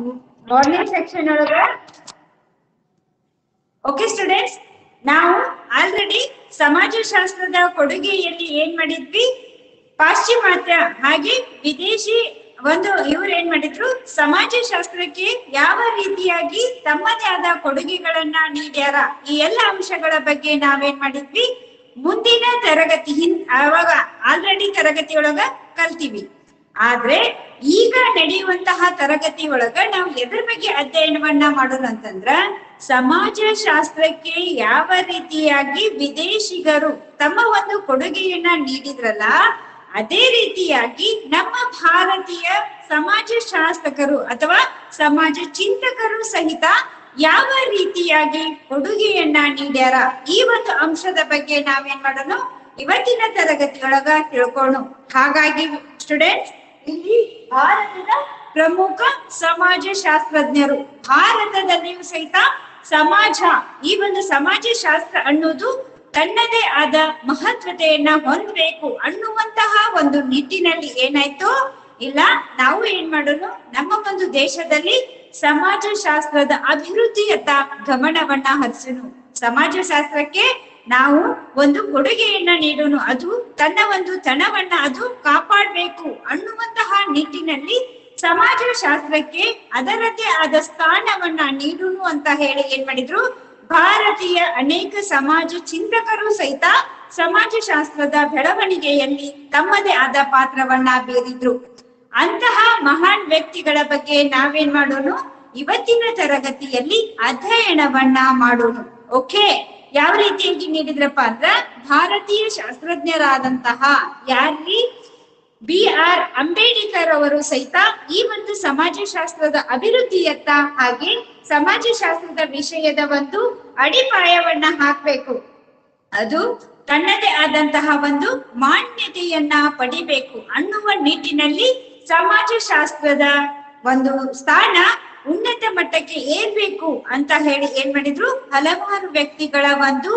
Morning section ಒಳಗ okay students ನಾವು ಆಲ್ರೆಡಿ ಸಮಾಜಶಾಸ್ತ್ರದ ಕೊಡುಗೆಯಲ್ಲಿ ಏನ್ ಮಾಡಿದ್ವಿ ಪಾಶ್ಚಿಮಾತ್ಯ ಹಾಗೆ ವಿದೇಶಿ ಒಂದು ಇವ್ರು ಏನ್ ಮಾಡಿದ್ರು ಸಮಾಜಶಾಸ್ತ್ರಕ್ಕೆ ಯಾವ ರೀತಿಯಾಗಿ ತಮ್ಮದೇ ಆದ ಕೊಡುಗೆಗಳನ್ನ ನೀಡ್ಯಾರ ಈ ಎಲ್ಲ ಅಂಶಗಳ ಬಗ್ಗೆ ನಾವೇನ್ ಮಾಡಿದ್ವಿ ಮುಂದಿನ ತರಗತಿ ಹಿನ್ ಅವಾಗ ಆಲ್ರೆಡಿ ತರಗತಿಯೊಳಗ ಕಲ್ತೀವಿ ಆದ್ರೆ ಈಗ ನಡೆಯುವಂತಹ ತರಗತಿ ಒಳಗ ನಾವು ಎದ್ರ ಬಗ್ಗೆ ಅಧ್ಯಯನವನ್ನ ಮಾಡೋಣ ಅಂತಂದ್ರ ಸಮಾಜಶಾಸ್ತ್ರಕ್ಕೆ ಯಾವ ರೀತಿಯಾಗಿ ವಿದೇಶಿಗರು ತಮ್ಮ ಒಂದು ಕೊಡುಗೆಯನ್ನ ನೀಡಿದ್ರಲ್ಲ ಅದೇ ರೀತಿಯಾಗಿ ನಮ್ಮ ಭಾರತೀಯ ಸಮಾಜಶಾಸ್ತ್ರಕರು ಅಥವಾ ಸಮಾಜ ಚಿಂತಕರು ಸಹಿತ ಯಾವ ರೀತಿಯಾಗಿ ಕೊಡುಗೆಯನ್ನ ನೀಡ್ಯಾರ ಈ ಒಂದು ಅಂಶದ ಬಗ್ಗೆ ನಾವೇನ್ ಮಾಡೋಣ ಇವತ್ತಿನ ತರಗತಿಯೊಳಗ ತಿಳ್ಕೋಣ ಹಾಗಾಗಿ ಸ್ಟೂಡೆಂಟ್ಸ್ ಇಲ್ಲಿ ಭಾರತದ ಪ್ರಮುಖ ಸಮಾಜಶಾಸ್ತ್ರಜ್ಞರು ಭಾರತದಲ್ಲಿಯೂ ಸಹಿತ ಸಮಾಜ ಈ ಒಂದು ಸಮಾಜಶಾಸ್ತ್ರ ಅನ್ನೋದು ತನ್ನದೇ ಆದ ಮಹತ್ವತೆಯನ್ನ ಹೊಂದಬೇಕು ಅನ್ನುವಂತಹ ಒಂದು ನಿಟ್ಟಿನಲ್ಲಿ ಏನಾಯ್ತು ಇಲ್ಲ ನಾವು ಏನ್ ಮಾಡೋಣ ನಮ್ಮ ಒಂದು ದೇಶದಲ್ಲಿ ಸಮಾಜಶಾಸ್ತ್ರದ ಅಭಿವೃದ್ಧಿಯತ್ತ ಗಮನವನ್ನ ಹರಿಸೋಣ ಸಮಾಜಶಾಸ್ತ್ರಕ್ಕೆ ನಾವು ಒಂದು ಕೊಡುಗೆಯನ್ನ ನೀಡೋಣ ಅದು ತನ್ನ ಒಂದು ತನವನ್ನ ಅದು ಕಾಪಾಡಬೇಕು ಅನ್ನುವಂತಹ ನಿಟ್ಟಿನಲ್ಲಿ ಸಮಾಜಶಾಸ್ತ್ರಕ್ಕೆ ಅದರದ್ದೇ ಆದ ಸ್ಥಾನವನ್ನ ನೀಡೋಣ ಅಂತ ಹೇಳಿ ಏನ್ ಮಾಡಿದ್ರು ಭಾರತೀಯ ಅನೇಕ ಸಮಾಜ ಚಿಂತಕರು ಸಹಿತ ಸಮಾಜಶಾಸ್ತ್ರದ ಬೆಳವಣಿಗೆಯಲ್ಲಿ ತಮ್ಮದೇ ಆದ ಪಾತ್ರವನ್ನ ಬೀರಿದ್ರು ಅಂತಹ ಮಹಾನ್ ವ್ಯಕ್ತಿಗಳ ಬಗ್ಗೆ ನಾವೇನ್ ಮಾಡೋಣ ಇವತ್ತಿನ ತರಗತಿಯಲ್ಲಿ ಅಧ್ಯಯನವನ್ನ ಮಾಡೋಣ ಓಕೆ ಯಾವ ರೀತಿಯಾಗಿ ನೀಡಿದ್ರಪ್ಪ ಅಂದ್ರ ಭಾರತೀಯ ಶಾಸ್ತ್ರಜ್ಞರಾದಂತಹ ಯಾರ್ರಿ ಬಿ ಆರ್ ಅಂಬೇಡ್ಕರ್ ಅವರು ಸಹಿತ ಈ ಒಂದು ಸಮಾಜಶಾಸ್ತ್ರದ ಅಭಿವೃದ್ಧಿಯತ್ತ ಹಾಗೆ ಸಮಾಜಶಾಸ್ತ್ರದ ವಿಷಯದ ಒಂದು ಅಡಿಪಾಯವನ್ನ ಹಾಕ್ಬೇಕು ಅದು ತನ್ನದೇ ಆದಂತಹ ಒಂದು ಮಾನ್ಯತೆಯನ್ನ ಪಡಿಬೇಕು ಅನ್ನುವ ನಿಟ್ಟಿನಲ್ಲಿ ಸಮಾಜಶಾಸ್ತ್ರದ ಒಂದು ಸ್ಥಾನ ಉನ್ನತ ಮಟ್ಟಕ್ಕೆ ಏರ್ಬೇಕು ಅಂತ ಹೇಳಿ ಏನ್ ಮಾಡಿದ್ರು ಹಲವಾರು ವ್ಯಕ್ತಿಗಳ ಒಂದು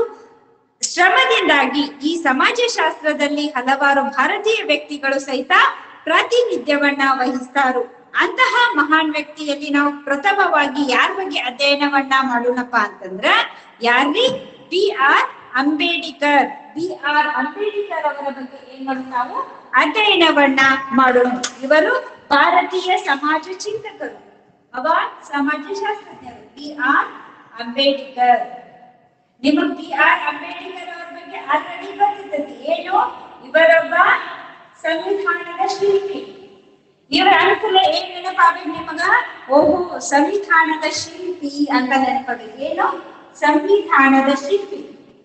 ಶ್ರಮದಿಂದಾಗಿ ಈ ಸಮಾಜಶಾಸ್ತ್ರದಲ್ಲಿ ಹಲವಾರು ಭಾರತೀಯ ವ್ಯಕ್ತಿಗಳು ಸಹಿತ ಪ್ರಾತಿನಿಧ್ಯವನ್ನ ವಹಿಸ್ತಾರು ಅಂತಹ ಮಹಾನ್ ವ್ಯಕ್ತಿಯಲ್ಲಿ ನಾವು ಪ್ರಥಮವಾಗಿ ಯಾರ ಬಗ್ಗೆ ಅಧ್ಯಯನವನ್ನ ಮಾಡೋಣಪ್ಪ ಅಂತಂದ್ರ ಯಾರ್ರಿ B R Ambedkar B R Ambedkar ಅವರ ಬಗ್ಗೆ ಏನ್ ಮಾಡೋಣ ನಾವು ಅಧ್ಯಯನವನ್ನ ಮಾಡೋಣ ಇವರು ಭಾರತೀಯ ಸಮಾಜ ಚಿಂತಕರು ಅವ ಸಮಾಜಶಾಸ್ತ್ರಜ್ಞರು ಬಿ ಆರ್ ಅಂಬೇಡ್ಕರ್ ನಿಮಗ್ ಬಿ ಆರ್ ಅಂಬೇಡ್ಕರ್ ಅವ್ರ ಬಗ್ಗೆ ಆಲ್ರೆಡಿ ಗೊತ್ತಿರ್ತೈತಿ ಏನು ಇವರೊಬ್ಬ ಸಂವಿಧಾನದ ಶಿಲ್ಪಿ ಇವರ ಅನುಕೂಲ ಏನ್ ನೆನಪಾಗ್ಬೇಕು ನಿಮಗ ಓಹೋ ಸಂವಿಧಾನದ ಶಿಲ್ಪಿ ಅಂತ ನೆನಪಾಗ್ಬೇಕು ಏನು ಸಂವಿಧಾನದ ಶಿಲ್ಪಿ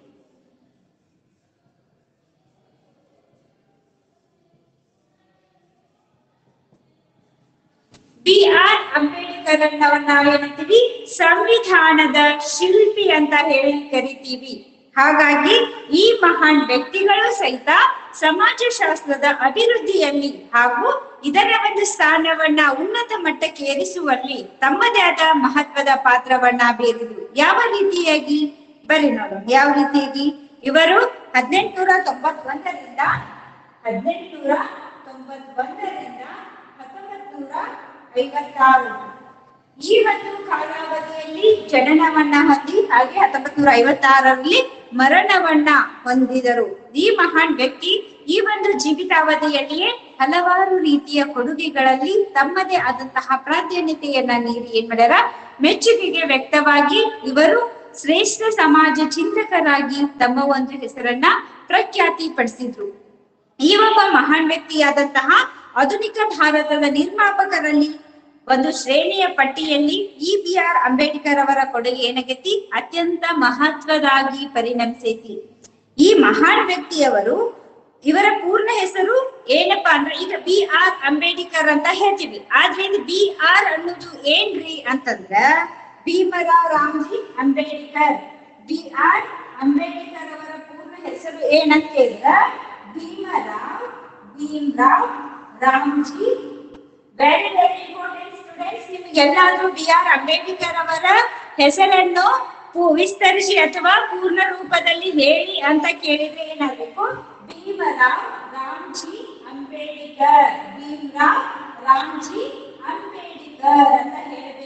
ಬಿ ಆರ್ ಅಂಬೇಡ್ಕರ್ ಅನ್ನವನ್ನ ನಾವೇನಂತೀವಿ ಸಂವಿಧಾನದ ಶಿಲ್ಪಿ ಅಂತ ಹೇಳಿ ಕರಿತೀವಿ ಹಾಗಾಗಿ ಈ ಮಹಾನ್ ವ್ಯಕ್ತಿಗಳು ಸಹಿತ ಸಮಾಜಶಾಸ್ತ್ರದ ಅಭಿವೃದ್ಧಿಯಲ್ಲಿ ಹಾಗೂ ಇದರ ಒಂದು ಸ್ಥಾನವನ್ನ ಉನ್ನತ ಮಟ್ಟಕ್ಕೆ ಏರಿಸುವಲ್ಲಿ ತಮ್ಮದೇ ಆದ ಮಹತ್ವದ ಪಾತ್ರವನ್ನ ಬೀರಿದ್ರು ಯಾವ ರೀತಿಯಾಗಿ ಬರಿ ನೋಡೋಣ ಯಾವ ರೀತಿಯಾಗಿ ಇವರು ಹದಿನೆಂಟುನೂರ ತೊಂಬತ್ತೊಂದರಿಂದ ಹದಿನೆಂಟುನೂರ ತೊಂಬತ್ತೊಂದರಿಂದ ಹತ್ತೊಂಬತ್ ನೂರ ಐವತ್ತಾರು ಈ ಒಂದು ಕಾಲಾವಧಿಯಲ್ಲಿ ಜನನವನ್ನ ಹೊಂದಿ ಹಾಗೆ ಹತ್ತೊಂಬತ್ ನೂರ ಐವತ್ತಾರರಲ್ಲಿ ಮರಣವನ್ನ ಹೊಂದಿದರು ಈ ಮಹಾನ್ ವ್ಯಕ್ತಿ ಈ ಒಂದು ಜೀವಿತಾವಧಿಯಲ್ಲಿಯೇ ಹಲವಾರು ರೀತಿಯ ಕೊಡುಗೆಗಳಲ್ಲಿ ತಮ್ಮದೇ ಆದಂತಹ ಪ್ರಾಧಾನ್ಯತೆಯನ್ನ ನೀಡಿ ಏನ್ ಮಾಡ್ಯಾರ ಮೆಚ್ಚುಗೆಗೆ ವ್ಯಕ್ತವಾಗಿ ಇವರು ಶ್ರೇಷ್ಠ ಸಮಾಜ ಚಿಂತಕರಾಗಿ ತಮ್ಮ ಒಂದು ಹೆಸರನ್ನ ಪ್ರಖ್ಯಾತಿ ಪಡಿಸಿದ್ರು ಈ ಒಬ್ಬ ಮಹಾನ್ ವ್ಯಕ್ತಿಯಾದಂತಹ ಆಧುನಿಕ ಭಾರತದ ನಿರ್ಮಾಪಕರಲ್ಲಿ ಒಂದು ಶ್ರೇಣಿಯ ಪಟ್ಟಿಯಲ್ಲಿ ಇ ಬಿ ಆರ್ ಅಂಬೇಡ್ಕರ್ ಅವರ ಕೊಡುಗೆ ಏನಾಗೈತಿ ಅತ್ಯಂತ ಮಹತ್ವದಾಗಿ ಪರಿಣಮಿಸೈತಿ ಈ ಮಹಾನ್ ವ್ಯಕ್ತಿಯವರು ಇವರ ಪೂರ್ಣ ಹೆಸರು ಏನಪ್ಪಾ ಅಂದ್ರೆ ಈಗ ಬಿ ಆರ್ ಅಂಬೇಡ್ಕರ್ ಅಂತ ಹೇಳ್ತೀವಿ ಆದ್ರೆ ಇದು ಬಿ ಆರ್ ಅನ್ನೋದು ಏನ್ರಿ ಅಂತಂದ್ರ ಭೀಮರಾವ್ ರಾಮ್ಜಿ ಅಂಬೇಡ್ಕರ್ ಬಿ ಆರ್ ಅಂಬೇಡ್ಕರ್ ಅವರ ಪೂರ್ಣ ಹೆಸರು ಏನಂತ ಹೇಳಿದ್ರ Bhimrao Bhimrao Ramji very very important students ನಿಮಗೆಲ್ಲಾದ್ರೂ ಬಿ ಆರ್ ಅಂಬೇಡ್ಕರ್ ಅವರ ಹೆಸರನ್ನು ಪು- ವಿಸ್ತರಿಸಿ ಅಥವಾ ಪೂರ್ಣ ರೂಪದಲ್ಲಿ ಹೇಳಿ ಅಂತ ಕೇಳಿದ್ರೆ ಏನಾಗಬೇಕು ಭೀಮರಾವ್ ರಾಮ್ಜಿ ಅಂಬೇಡ್ಕರ್ ಭೀಮರಾವ್ ರಾಮ್ಜಿ ಅಂಬೇಡ್ಕರ್ ಅಂತ ಹೇಳಬೇಕು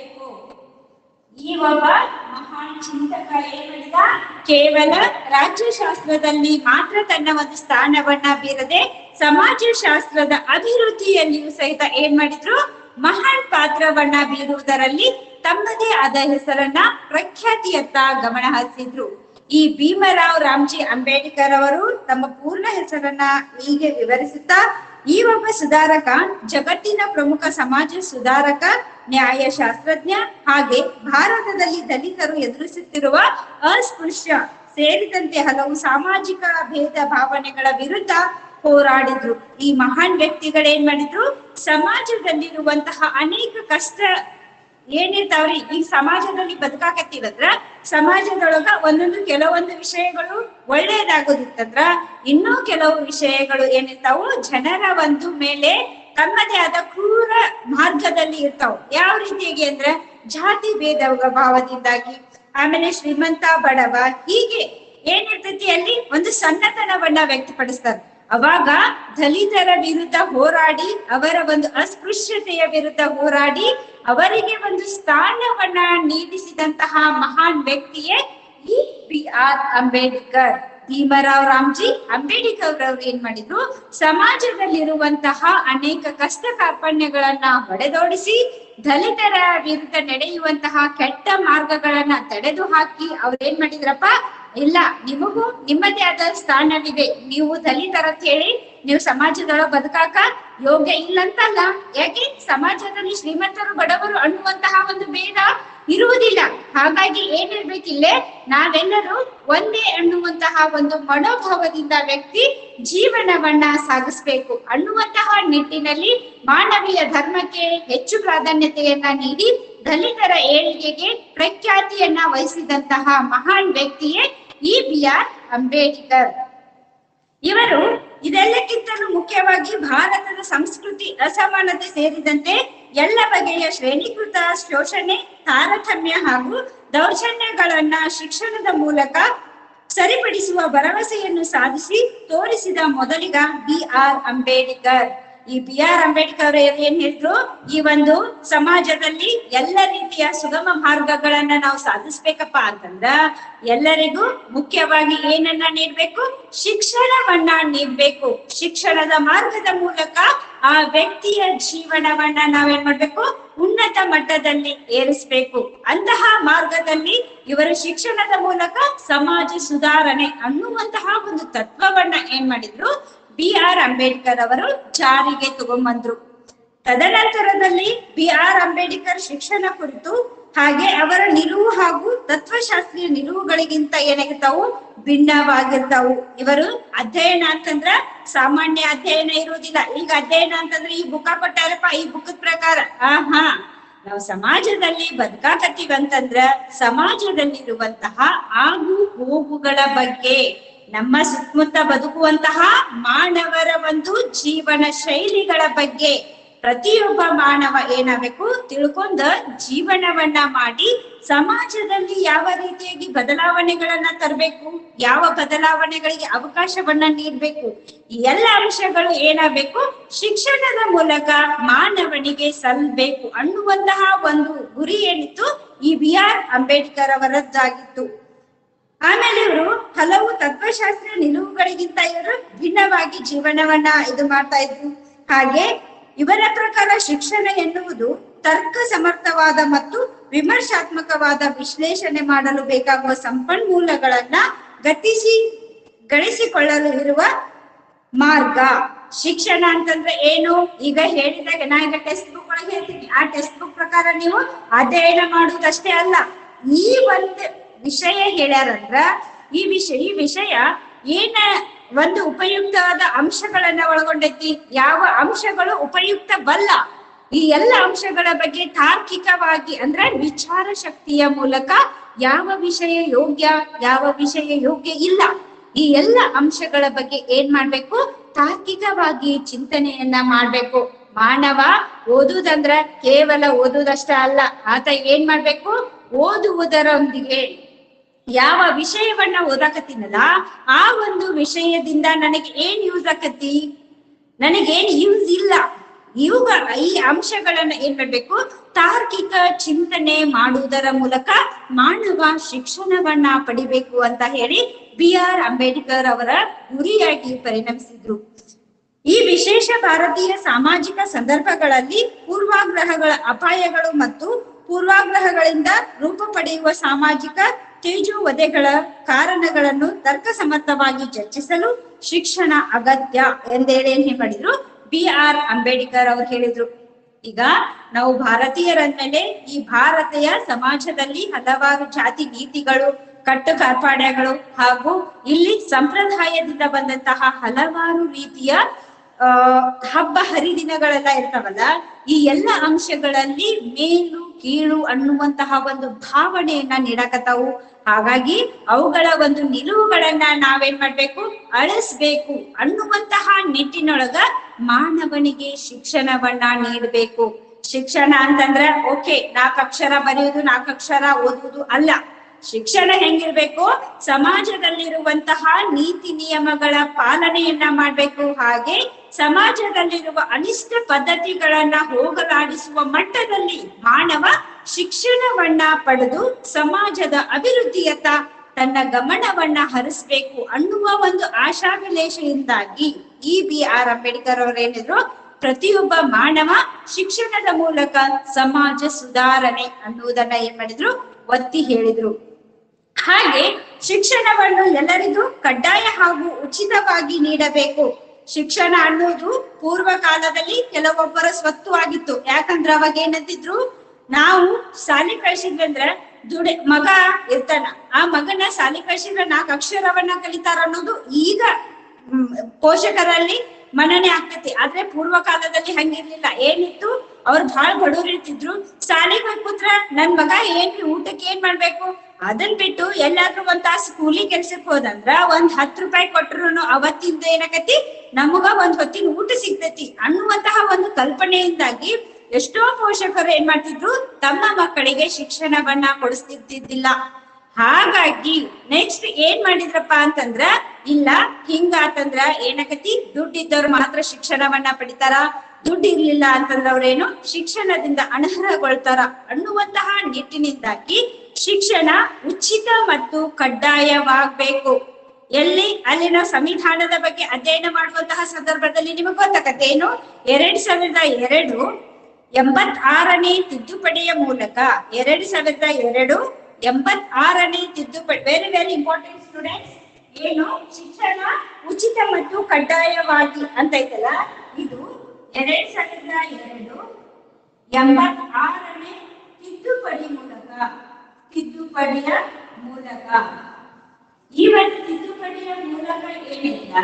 ಒಬ್ಬ ಮಹಾನ್ ಚಿಂತಕ ಏನ್ ಮಾಡಿದ ಕೇವಲ ರಾಜ್ಯಶಾಸ್ತ್ರದಲ್ಲಿ ಮಾತ್ರ ತನ್ನ ಒಂದು ಸ್ಥಾನವನ್ನ ಬೀರದೆ ಸಮಾಜಶಾಸ್ತ್ರದ ಅಭಿವೃದ್ಧಿಯಲ್ಲಿಯೂ ಸಹಿತ ಏನ್ ಮಾಡಿದ್ರು ಮಹಾನ್ ಪಾತ್ರವನ್ನ ಬೀರುವುದರಲ್ಲಿ ತಮ್ಮದೇ ಆದ ಹೆಸರನ್ನ ಪ್ರಖ್ಯಾತಿಯತ್ತ ಗಮನ ಹರಿಸಿದ್ರು ಈ ಭೀಮರಾವ್ ರಾಮ್ಜಿ ಅಂಬೇಡ್ಕರ್ ಅವರು ತಮ್ಮ ಪೂರ್ಣ ಹೆಸರನ್ನ ಹೀಗೆ ವಿವರಿಸುತ್ತಾ ಈ ಒಬ್ಬ ಸುಧಾರಕ ಜಗತ್ತಿನ ಪ್ರಮುಖ ಸಮಾಜ ಸುಧಾರಕ ನ್ಯಾಯಶಾಸ್ತ್ರಜ್ಞ ಹಾಗೆ ಭಾರತದಲ್ಲಿ ದಲಿತರು ಎದುರಿಸುತ್ತಿರುವ ಅಸ್ಪೃಶ್ಯ ಸೇರಿದಂತೆ ಹಲವು ಸಾಮಾಜಿಕ ಭೇದ ಭಾವನೆಗಳ ವಿರುದ್ಧ ಹೋರಾಡಿದ್ರು ಈ ಮಹಾನ್ ವ್ಯಕ್ತಿಗಳೇನ್ ಮಾಡಿದ್ರು ಸಮಾಜದಲ್ಲಿರುವಂತಹ ಅನೇಕ ಕಷ್ಟ ಏನಿರ್ತಾವ್ರಿ ಈ ಸಮಾಜದಲ್ಲಿ ಬದುಕಾಕತ್ತೀವದ್ರ ಸಮಾಜದೊಳಗ ಒಂದೊಂದು ಕೆಲವೊಂದು ವಿಷಯಗಳು ಒಳ್ಳೇದಾಗೋದಿತ್ತಂದ್ರ ಇನ್ನೂ ಕೆಲವು ವಿಷಯಗಳು ಏನಿರ್ತಾವು ಜನರ ಒಂದು ಮೇಲೆ ತಮ್ಮದೇ ಆದ ಕ್ರೂರ ಮಾರ್ಗದಲ್ಲಿ ಇರ್ತಾವ ಯಾವ ರೀತಿಯಾಗಿ ಅಂದ್ರೆ ಜಾತಿ ಭೇದ ಭಾವದಿಂದಾಗಿ ಆಮೇಲೆ ಶ್ರೀಮಂತ ಬಡವ ಹೀಗೆ ಏನಿರ್ತೈತಿ ಅಲ್ಲಿ ಒಂದು ಸಣ್ಣತನವನ್ನ ವ್ಯಕ್ತಪಡಿಸ್ತಾರೆ ಅವಾಗ ದಲಿತರ ವಿರುದ್ಧ ಹೋರಾಡಿ ಅವರ ಒಂದು ಅಸ್ಪೃಶ್ಯತೆಯ ವಿರುದ್ಧ ಹೋರಾಡಿ ಅವರಿಗೆ ಒಂದು ಸ್ಥಾನವನ್ನ ನೀಡಿಸಿದಂತಹ ಮಹಾನ್ ವ್ಯಕ್ತಿಯೇ ಈ ಬಿ ಆರ್ ಅಂಬೇಡ್ಕರ್ ಭೀಮರಾವ್ ರಾಮ್ಜಿ ಅಂಬೇಡ್ಕರ್ ಅವರು ಏನ್ ಮಾಡಿದ್ರು ಸಮಾಜದಲ್ಲಿರುವಂತಹ ಅನೇಕ ಕಷ್ಟ ಕಾರ್ಪಣ್ಯಗಳನ್ನ ಹೊಡೆದೋಡಿಸಿ ದಲಿತರ ವಿರುದ್ಧ ನಡೆಯುವಂತಹ ಕೆಟ್ಟ ಮಾರ್ಗಗಳನ್ನ ತಡೆದು ಹಾಕಿ ಅವ್ರು ಏನ್ ಮಾಡಿದ್ರಪ್ಪ ಇಲ್ಲ ನಿಮಗೂ ನಿಮ್ಮದೇ ಆದ ಸ್ಥಾನವಿದೆ ನೀವು ದಲಿತರ ಅಂತ ಹೇಳಿ ನೀವು ಸಮಾಜದೊಳಗೆ ಬದುಕಾಕ ಯೋಗ್ಯ ಇಲ್ಲ ಅಂತಲ್ಲ ಯಾಕೆ ಸಮಾಜದಲ್ಲಿ ಶ್ರೀಮಂತರು ಬಡವರು ಅನ್ನುವಂತಹ ಒಂದು ಭೇದ ಇರುವುದಿಲ್ಲ ಹಾಗಾಗಿ ಏನಿರ್ಬೇಕಿಲ್ಲೇ ನಾವೆಲ್ಲರೂ ಒಂದೇ ಅನ್ನುವಂತಹ ಒಂದು ಮನೋಭಾವದಿಂದ ವ್ಯಕ್ತಿ ಜೀವನವನ್ನ ಸಾಗಿಸ್ಬೇಕು ಅನ್ನುವಂತಹ ನಿಟ್ಟಿನಲ್ಲಿ ಮಾನವೀಯ ಧರ್ಮಕ್ಕೆ ಹೆಚ್ಚು ಪ್ರಾಧಾನ್ಯತೆಯನ್ನ ನೀಡಿ ದಲಿತರ ಏಳಿಗೆಗೆ ಪ್ರಖ್ಯಾತಿಯನ್ನ ವಹಿಸಿದಂತಹ ಮಹಾನ್ ವ್ಯಕ್ತಿಯೇ ಈ ಬಿ ಆರ್ ಅಂಬೇಡ್ಕರ್ ಇವರು ಇದೆಲ್ಲಕ್ಕಿಂತಲೂ ಮುಖ್ಯವಾಗಿ ಭಾರತದ ಸಂಸ್ಕೃತಿ ಅಸಮಾನತೆ ಸೇರಿದಂತೆ ಎಲ್ಲ ಬಗೆಯ ಶ್ರೇಣೀಕೃತ ಶೋಷಣೆ ತಾರತಮ್ಯ ಹಾಗೂ ದೌರ್ಜನ್ಯಗಳನ್ನ ಶಿಕ್ಷಣದ ಮೂಲಕ ಸರಿಪಡಿಸುವ ಭರವಸೆಯನ್ನು ಸಾಧಿಸಿ ತೋರಿಸಿದ ಮೊದಲಿಗ ಬಿ ಆರ್ ಅಂಬೇಡ್ಕರ್ ಈ ಬಿ ಆರ್ ಅಂಬೇಡ್ಕರ್ ಅವ್ರು ಏನ್ ಹೇಳಿದ್ರು ಈ ಒಂದು ಸಮಾಜದಲ್ಲಿ ಎಲ್ಲ ರೀತಿಯ ಸುಗಮ ಮಾರ್ಗಗಳನ್ನ ನಾವು ಸಾಧಿಸ್ಬೇಕಪ್ಪ ಅಂತಂದ್ರ ಎಲ್ಲರಿಗೂ ಮುಖ್ಯವಾಗಿ ಏನನ್ನ ನೀಡ್ಬೇಕು ಶಿಕ್ಷಣವನ್ನ ನೀಡ್ಬೇಕು ಶಿಕ್ಷಣದ ಮಾರ್ಗದ ಮೂಲಕ ಆ ವ್ಯಕ್ತಿಯ ಜೀವನವನ್ನ ನಾವೇನ್ ಮಾಡ್ಬೇಕು ಉನ್ನತ ಮಟ್ಟದಲ್ಲಿ ಏರಿಸ್ಬೇಕು ಅಂತಹ ಮಾರ್ಗದಲ್ಲಿ ಇವರು ಶಿಕ್ಷಣದ ಮೂಲಕ ಸಮಾಜ ಸುಧಾರಣೆ ಅನ್ನುವಂತಹ ಒಂದು ತತ್ವವನ್ನ ಏನ್ ಮಾಡಿದ್ರು ಬಿ ಆರ್ ಅಂಬೇಡ್ಕರ್ ಅವರು ಜಾರಿಗೆ ತಗೊಂಬಂದ್ರು ತದನಂತರದಲ್ಲಿ ಬಿ ಆರ್ ಅಂಬೇಡ್ಕರ್ ಶಿಕ್ಷಣ ಕುರಿತು ಹಾಗೆ ಅವರ ನಿಲುವು ಹಾಗೂ ತತ್ವಶಾಸ್ತ್ರೀಯ ನಿಲುವುಗಳಿಗಿಂತ ಏನಾಗಿರ್ತಾವು ಭಿನ್ನವಾಗಿರ್ತಾವು ಇವರು ಅಧ್ಯಯನ ಅಂತಂದ್ರ ಸಾಮಾನ್ಯ ಅಧ್ಯಯನ ಇರುವುದಿಲ್ಲ ಈಗ ಅಧ್ಯಯನ ಅಂತಂದ್ರೆ ಈ ಬುಕ್ಕ ಕೊಟ್ಟಾರಪ್ಪ ಈ ಬುಕ್ಕದ ಪ್ರಕಾರ ಆ ಹಾ ನಾವು ಸಮಾಜದಲ್ಲಿ ಬದುಕಾಕತ್ತೀವಿ ಅಂತಂದ್ರ ಸಮಾಜದಲ್ಲಿರುವಂತಹ ಆಗು ಹೋಗುಗಳ ಬಗ್ಗೆ ನಮ್ಮ ಸುತ್ತಮುತ್ತ ಬದುಕುವಂತಹ ಮಾನವರ ಒಂದು ಜೀವನ ಶೈಲಿಗಳ ಬಗ್ಗೆ ಪ್ರತಿಯೊಬ್ಬ ಮಾನವ ಏನಾಗಬೇಕು ತಿಳ್ಕೊಂಡ ಜೀವನವನ್ನ ಮಾಡಿ ಸಮಾಜದಲ್ಲಿ ಯಾವ ರೀತಿಯಾಗಿ ಬದಲಾವಣೆಗಳನ್ನ ತರಬೇಕು ಯಾವ ಬದಲಾವಣೆಗಳಿಗೆ ಅವಕಾಶವನ್ನ ನೀಡಬೇಕು ಈ ಎಲ್ಲ ಅಂಶಗಳು ಏನಾಗಬೇಕು ಶಿಕ್ಷಣದ ಮೂಲಕ ಮಾನವನಿಗೆ ಸಲ್ಬೇಕು ಅನ್ನುವಂತಹ ಒಂದು ಗುರಿ ಏನಿತ್ತು ಈ ಬಿ ಆರ್ ಅಂಬೇಡ್ಕರ್ ಅವರದ್ದಾಗಿತ್ತು ಆಮೇಲೆ ಇವರು ಹಲವು ತತ್ವಶಾಸ್ತ್ರ ನಿಲುವುಗಳಿಗಿಂತ ಇವರು ಭಿನ್ನವಾಗಿ ಜೀವನವನ್ನ ಇದು ಮಾಡ್ತಾ ಇದ್ರು ಹಾಗೆ ಇವರ ಪ್ರಕಾರ ಶಿಕ್ಷಣ ಎನ್ನುವುದು ತರ್ಕ ಸಮರ್ಥವಾದ ಮತ್ತು ವಿಮರ್ಶಾತ್ಮಕವಾದ ವಿಶ್ಲೇಷಣೆ ಮಾಡಲು ಬೇಕಾಗುವ ಸಂಪನ್ಮೂಲಗಳನ್ನ ಗತಿಸಿ ಗಳಿಸಿಕೊಳ್ಳಲು ಇರುವ ಮಾರ್ಗ ಶಿಕ್ಷಣ ಅಂತಂದ್ರೆ ಏನು ಈಗ ಹೇಳಿದಾಗ ನಾ ಈಗ ಟೆಕ್ಸ್ಟ್ ಬುಕ್ ಒಳಗೆ ಹೇಳ್ತೀನಿ ಆ ಟೆಕ್ಸ್ಟ್ ಬುಕ್ ಪ್ರಕಾರ ನೀವು ಅಧ್ಯಯನ ಮಾಡುವುದಷ್ಟೇ ಅಲ್ಲ ಈ ಒಂದು ವಿಷಯ ಹೇಳ್ಯಾರಂದ್ರ ಈ ವಿಷಯ ಈ ವಿಷಯ ಏನ ಒಂದು ಉಪಯುಕ್ತವಾದ ಅಂಶಗಳನ್ನ ಒಳಗೊಂಡೈತಿ ಯಾವ ಅಂಶಗಳು ಉಪಯುಕ್ತ ಬಲ್ಲ ಈ ಎಲ್ಲ ಅಂಶಗಳ ಬಗ್ಗೆ ತಾರ್ಕಿಕವಾಗಿ ಅಂದ್ರೆ ವಿಚಾರ ಶಕ್ತಿಯ ಮೂಲಕ ಯಾವ ವಿಷಯ ಯೋಗ್ಯ ಯಾವ ವಿಷಯ ಯೋಗ್ಯ ಇಲ್ಲ ಈ ಎಲ್ಲ ಅಂಶಗಳ ಬಗ್ಗೆ ಏನ್ ಮಾಡ್ಬೇಕು ತಾರ್ಕಿಕವಾಗಿ ಚಿಂತನೆಯನ್ನ ಮಾಡ್ಬೇಕು ಮಾನವ ಓದುವುದಂದ್ರ ಕೇವಲ ಓದುವುದಷ್ಟ ಅಲ್ಲ ಆತ ಏನ್ ಮಾಡ್ಬೇಕು ಓದುವುದರೊಂದಿಗೆ ಯಾವ ವಿಷಯವನ್ನ ಓದಾಕತ್ತೀನಲ್ಲ ಆ ಒಂದು ವಿಷಯದಿಂದ ನನಗೆ ಏನ್ ಯೂಸ್ ಆಕತಿ ನನಗೇನ್ ಯೂಸ್ ಇಲ್ಲ ಇವುಗ ಈ ಅಂಶಗಳನ್ನ ಏನ್ ಮಾಡ್ಬೇಕು ತಾರ್ಕಿಕ ಚಿಂತನೆ ಮಾಡುವುದರ ಮೂಲಕ ಮಾನವ ಶಿಕ್ಷಣವನ್ನ ಪಡಿಬೇಕು ಅಂತ ಹೇಳಿ ಬಿ ಆರ್ ಅಂಬೇಡ್ಕರ್ ಅವರ ಗುರಿಯಾಗಿ ಪರಿಣಮಿಸಿದ್ರು ಈ ವಿಶೇಷ ಭಾರತೀಯ ಸಾಮಾಜಿಕ ಸಂದರ್ಭಗಳಲ್ಲಿ ಪೂರ್ವಾಗ್ರಹಗಳ ಅಪಾಯಗಳು ಮತ್ತು ಪೂರ್ವಾಗ್ರಹಗಳಿಂದ ರೂಪ ಪಡೆಯುವ ಸಾಮಾಜಿಕ ತೇಜೋವಧೆಗಳ ಕಾರಣಗಳನ್ನು ತರ್ಕಸಮ್ಮತವಾಗಿ ಚರ್ಚಿಸಲು ಶಿಕ್ಷಣ ಅಗತ್ಯ ಎಂದೇಳಿ ಏನ್ ಮಾಡಿದ್ರು ಬಿ ಆರ್ ಅಂಬೇಡ್ಕರ್ ಅವರು ಹೇಳಿದ್ರು ಈಗ ನಾವು ಭಾರತೀಯರಂದಲೇ ಈ ಭಾರತೀಯ ಸಮಾಜದಲ್ಲಿ ಹಲವಾರು ಜಾತಿ ನೀತಿಗಳು ಕಟ್ಟು ಕಾರ್ಪಾಡ್ಯಗಳು ಹಾಗೂ ಇಲ್ಲಿ ಸಂಪ್ರದಾಯದಿಂದ ಬಂದಂತಹ ಹಲವಾರು ರೀತಿಯ ಆ ಹಬ್ಬ ಹರಿದಿನಗಳೆಲ್ಲ ಇರ್ತಾವಲ್ಲ ಈ ಎಲ್ಲ ಅಂಶಗಳಲ್ಲಿ ಮೇಲು ಕೀಳು ಅನ್ನುವಂತಹ ಒಂದು ಭಾವನೆಯನ್ನ ನೀಡಕತ್ತಾವು ಹಾಗಾಗಿ ಅವುಗಳ ಒಂದು ನಿಲುವುಗಳನ್ನ ನಾವೇನ್ ಮಾಡ್ಬೇಕು ಅಳಿಸ್ಬೇಕು ಅನ್ನುವಂತಹ ನಿಟ್ಟಿನೊಳಗ ಮಾನವನಿಗೆ ಶಿಕ್ಷಣವನ್ನ ನೀಡಬೇಕು ಶಿಕ್ಷಣ ಅಂತಂದ್ರೆ ಓಕೆ ನಾಲ್ಕು ಅಕ್ಷರ ಬರೆಯುವುದು ನಾಲ್ಕು ಅಕ್ಷರ ಓದುವುದು ಅಲ್ಲ ಶಿಕ್ಷಣ ಹೆಂಗಿರ್ಬೇಕು ಸಮಾಜದಲ್ಲಿರುವಂತಹ ನೀತಿ ನಿಯಮಗಳ ಪಾಲನೆಯನ್ನ ಮಾಡ್ಬೇಕು ಹಾಗೆ ಸಮಾಜದಲ್ಲಿರುವ ಅನಿಷ್ಟ ಪದ್ಧತಿಗಳನ್ನ ಹೋಗಲಾಡಿಸುವ ಮಟ್ಟದಲ್ಲಿ ಮಾನವ ಶಿಕ್ಷಣವನ್ನ ಪಡೆದು ಸಮಾಜದ ಅಭಿವೃದ್ಧಿಯತ್ತ ತನ್ನ ಗಮನವನ್ನ ಹರಿಸ್ಬೇಕು ಅನ್ನುವ ಒಂದು ಆಶಾಭಿಲೇಷೆಯಿಂದಾಗಿ ಈ ಬಿ ಆರ್ ಅಂಬೇಡ್ಕರ್ ಅವರೇನಿದ್ರು ಪ್ರತಿಯೊಬ್ಬ ಮಾನವ ಶಿಕ್ಷಣದ ಮೂಲಕ ಸಮಾಜ ಸುಧಾರಣೆ ಅನ್ನುವುದನ್ನ ಏನ್ ಮಾಡಿದ್ರು ಒತ್ತಿ ಹೇಳಿದ್ರು ಹಾಗೆ ಶಿಕ್ಷಣವನ್ನು ಎಲ್ಲರಿಗೂ ಕಡ್ಡಾಯ ಹಾಗೂ ಉಚಿತವಾಗಿ ನೀಡಬೇಕು ಶಿಕ್ಷಣ ಅನ್ನೋದು ಪೂರ್ವ ಕಾಲದಲ್ಲಿ ಕೆಲವೊಬ್ಬರ ಸ್ವತ್ತು ಆಗಿತ್ತು ಯಾಕಂದ್ರ ಅವಾಗ ಏನಂತಿದ್ರು ನಾವು ಶಾಲೆ ಕಳ್ಸಿದ್ವಿ ಅಂದ್ರ ದುಡೆ ಮಗ ಇರ್ತಾನ ಆ ಮಗನ ಶಾಲೆ ಕಳ್ಸಿದ್ರ ನಾಲ್ಕು ಅಕ್ಷರವನ್ನ ಕಲಿತಾರ ಅನ್ನೋದು ಈಗ ಹ್ಮ್, ಪೋಷಕರಲ್ಲಿ ಮನನೆ ಆಗ್ತೈತಿ ಆದ್ರೆ ಪೂರ್ವ ಕಾಲದಲ್ಲಿ ಹಂಗಿರ್ಲಿಲ್ಲ ಏನಿತ್ತು ಅವ್ರು ಬಹಳ ಬಡವ್ರು ಇರ್ತಿದ್ರು ಶಾಲೆಗೆ ಹೋಗ್ ಕೂತ್ರ ನನ್ ಮಗ ಏನ್ರಿ ಊಟಕ್ಕೆ ಏನ್ ಮಾಡ್ಬೇಕು ಅದನ್ ಬಿಟ್ಟು ಎಲ್ಲಾದ್ರೂ ಒಂದ್ ತಾಸು ಕೂಲಿ ಕೆಲ್ಸಕ್ ಹೋದಂದ್ರ ಒಂದ್ ಹತ್ ರೂಪಾಯಿ ಕೊಟ್ರು ಅವತ್ತಿಂದ ಏನಾಕತಿ ನಮಗ ಒಂದ್ ಹೊತ್ತಿನ ಊಟ ಸಿಗ್ತೈತಿ ಅನ್ನುವಂತಹ ಒಂದು ಕಲ್ಪನೆಯಿಂದಾಗಿ ಎಷ್ಟೋ ಪೋಷಕರು ಏನ್ ಮಾಡ್ತಿದ್ರು ತಮ್ಮ ಮಕ್ಕಳಿಗೆ ಶಿಕ್ಷಣವನ್ನ ಕೊಡಿಸ್ತಿದ್ದಿದ್ದಿಲ್ಲ ಹಾಗಾಗಿ ನೆಕ್ಸ್ಟ್ ಏನ್ ಮಾಡಿದ್ರಪ್ಪ ಅಂತಂದ್ರ ಇಲ್ಲ ಹಿಂಗಾತಂದ್ರ ಏನಕತಿ ದುಡ್ಡಿದ್ದವ್ರು ಮಾತ್ರ ಶಿಕ್ಷಣವನ್ನ ಪಡಿತಾರ ದುಡ್ಡು ಇರ್ಲಿಲ್ಲ ಅಂತಂದ್ರ ಅವ್ರೇನು ಶಿಕ್ಷಣದಿಂದ ಅನರ್ಹಗೊಳ್ತಾರ ಅನ್ನುವಂತಹ ನಿಟ್ಟಿನಿಂದಾಗಿ ಶಿಕ್ಷಣ ಉಚಿತ ಮತ್ತು ಕಡ್ಡಾಯವಾಗ್ಬೇಕು ಎಲ್ಲಿ ಅಲ್ಲಿನ ಸಂವಿಧಾನದ ಬಗ್ಗೆ ಅಧ್ಯಯನ ಮಾಡುವಂತಹ ಸಂದರ್ಭದಲ್ಲಿ ನಿಮಗೆ ಗೊತ್ತಾಗತ್ತೆ ಏನು ಎರಡ್ ಸಾವಿರದ ಎರಡು ಎಂಬತ್ ಆರನೇ ತಿದ್ದುಪಡಿಯ ಮೂಲಕ ಎರಡ್ ಸಾವಿರದ ಎರಡು ಎಂಬತ್ ಆರನೇ ತಿದ್ದುಪಡಿ ವೆರಿ ವೆರಿ ಇಂಪಾರ್ಟೆಂಟ್ ಸ್ಟೂಡೆಂಟ್ಸ್ ಏನು ಶಿಕ್ಷಣ ಉಚಿತ ಮತ್ತು ಕಡ್ಡಾಯವಾಗಿ ಅಂತ ಐತಲ್ಲ ಇದು ಎರಡ್ ಸಾವಿರದ ಎರಡು ಎಂಬತ್ ಆರನೇ ತಿದ್ದುಪಡಿ ಮೂಲಕ ತಿದ್ದುಪಡಿಯ ಮೂಲಕ ಈ ಒಂದು ತಿದ್ದುಪಡಿಯ ಮೂಲಕ ಏನಿಲ್ಲ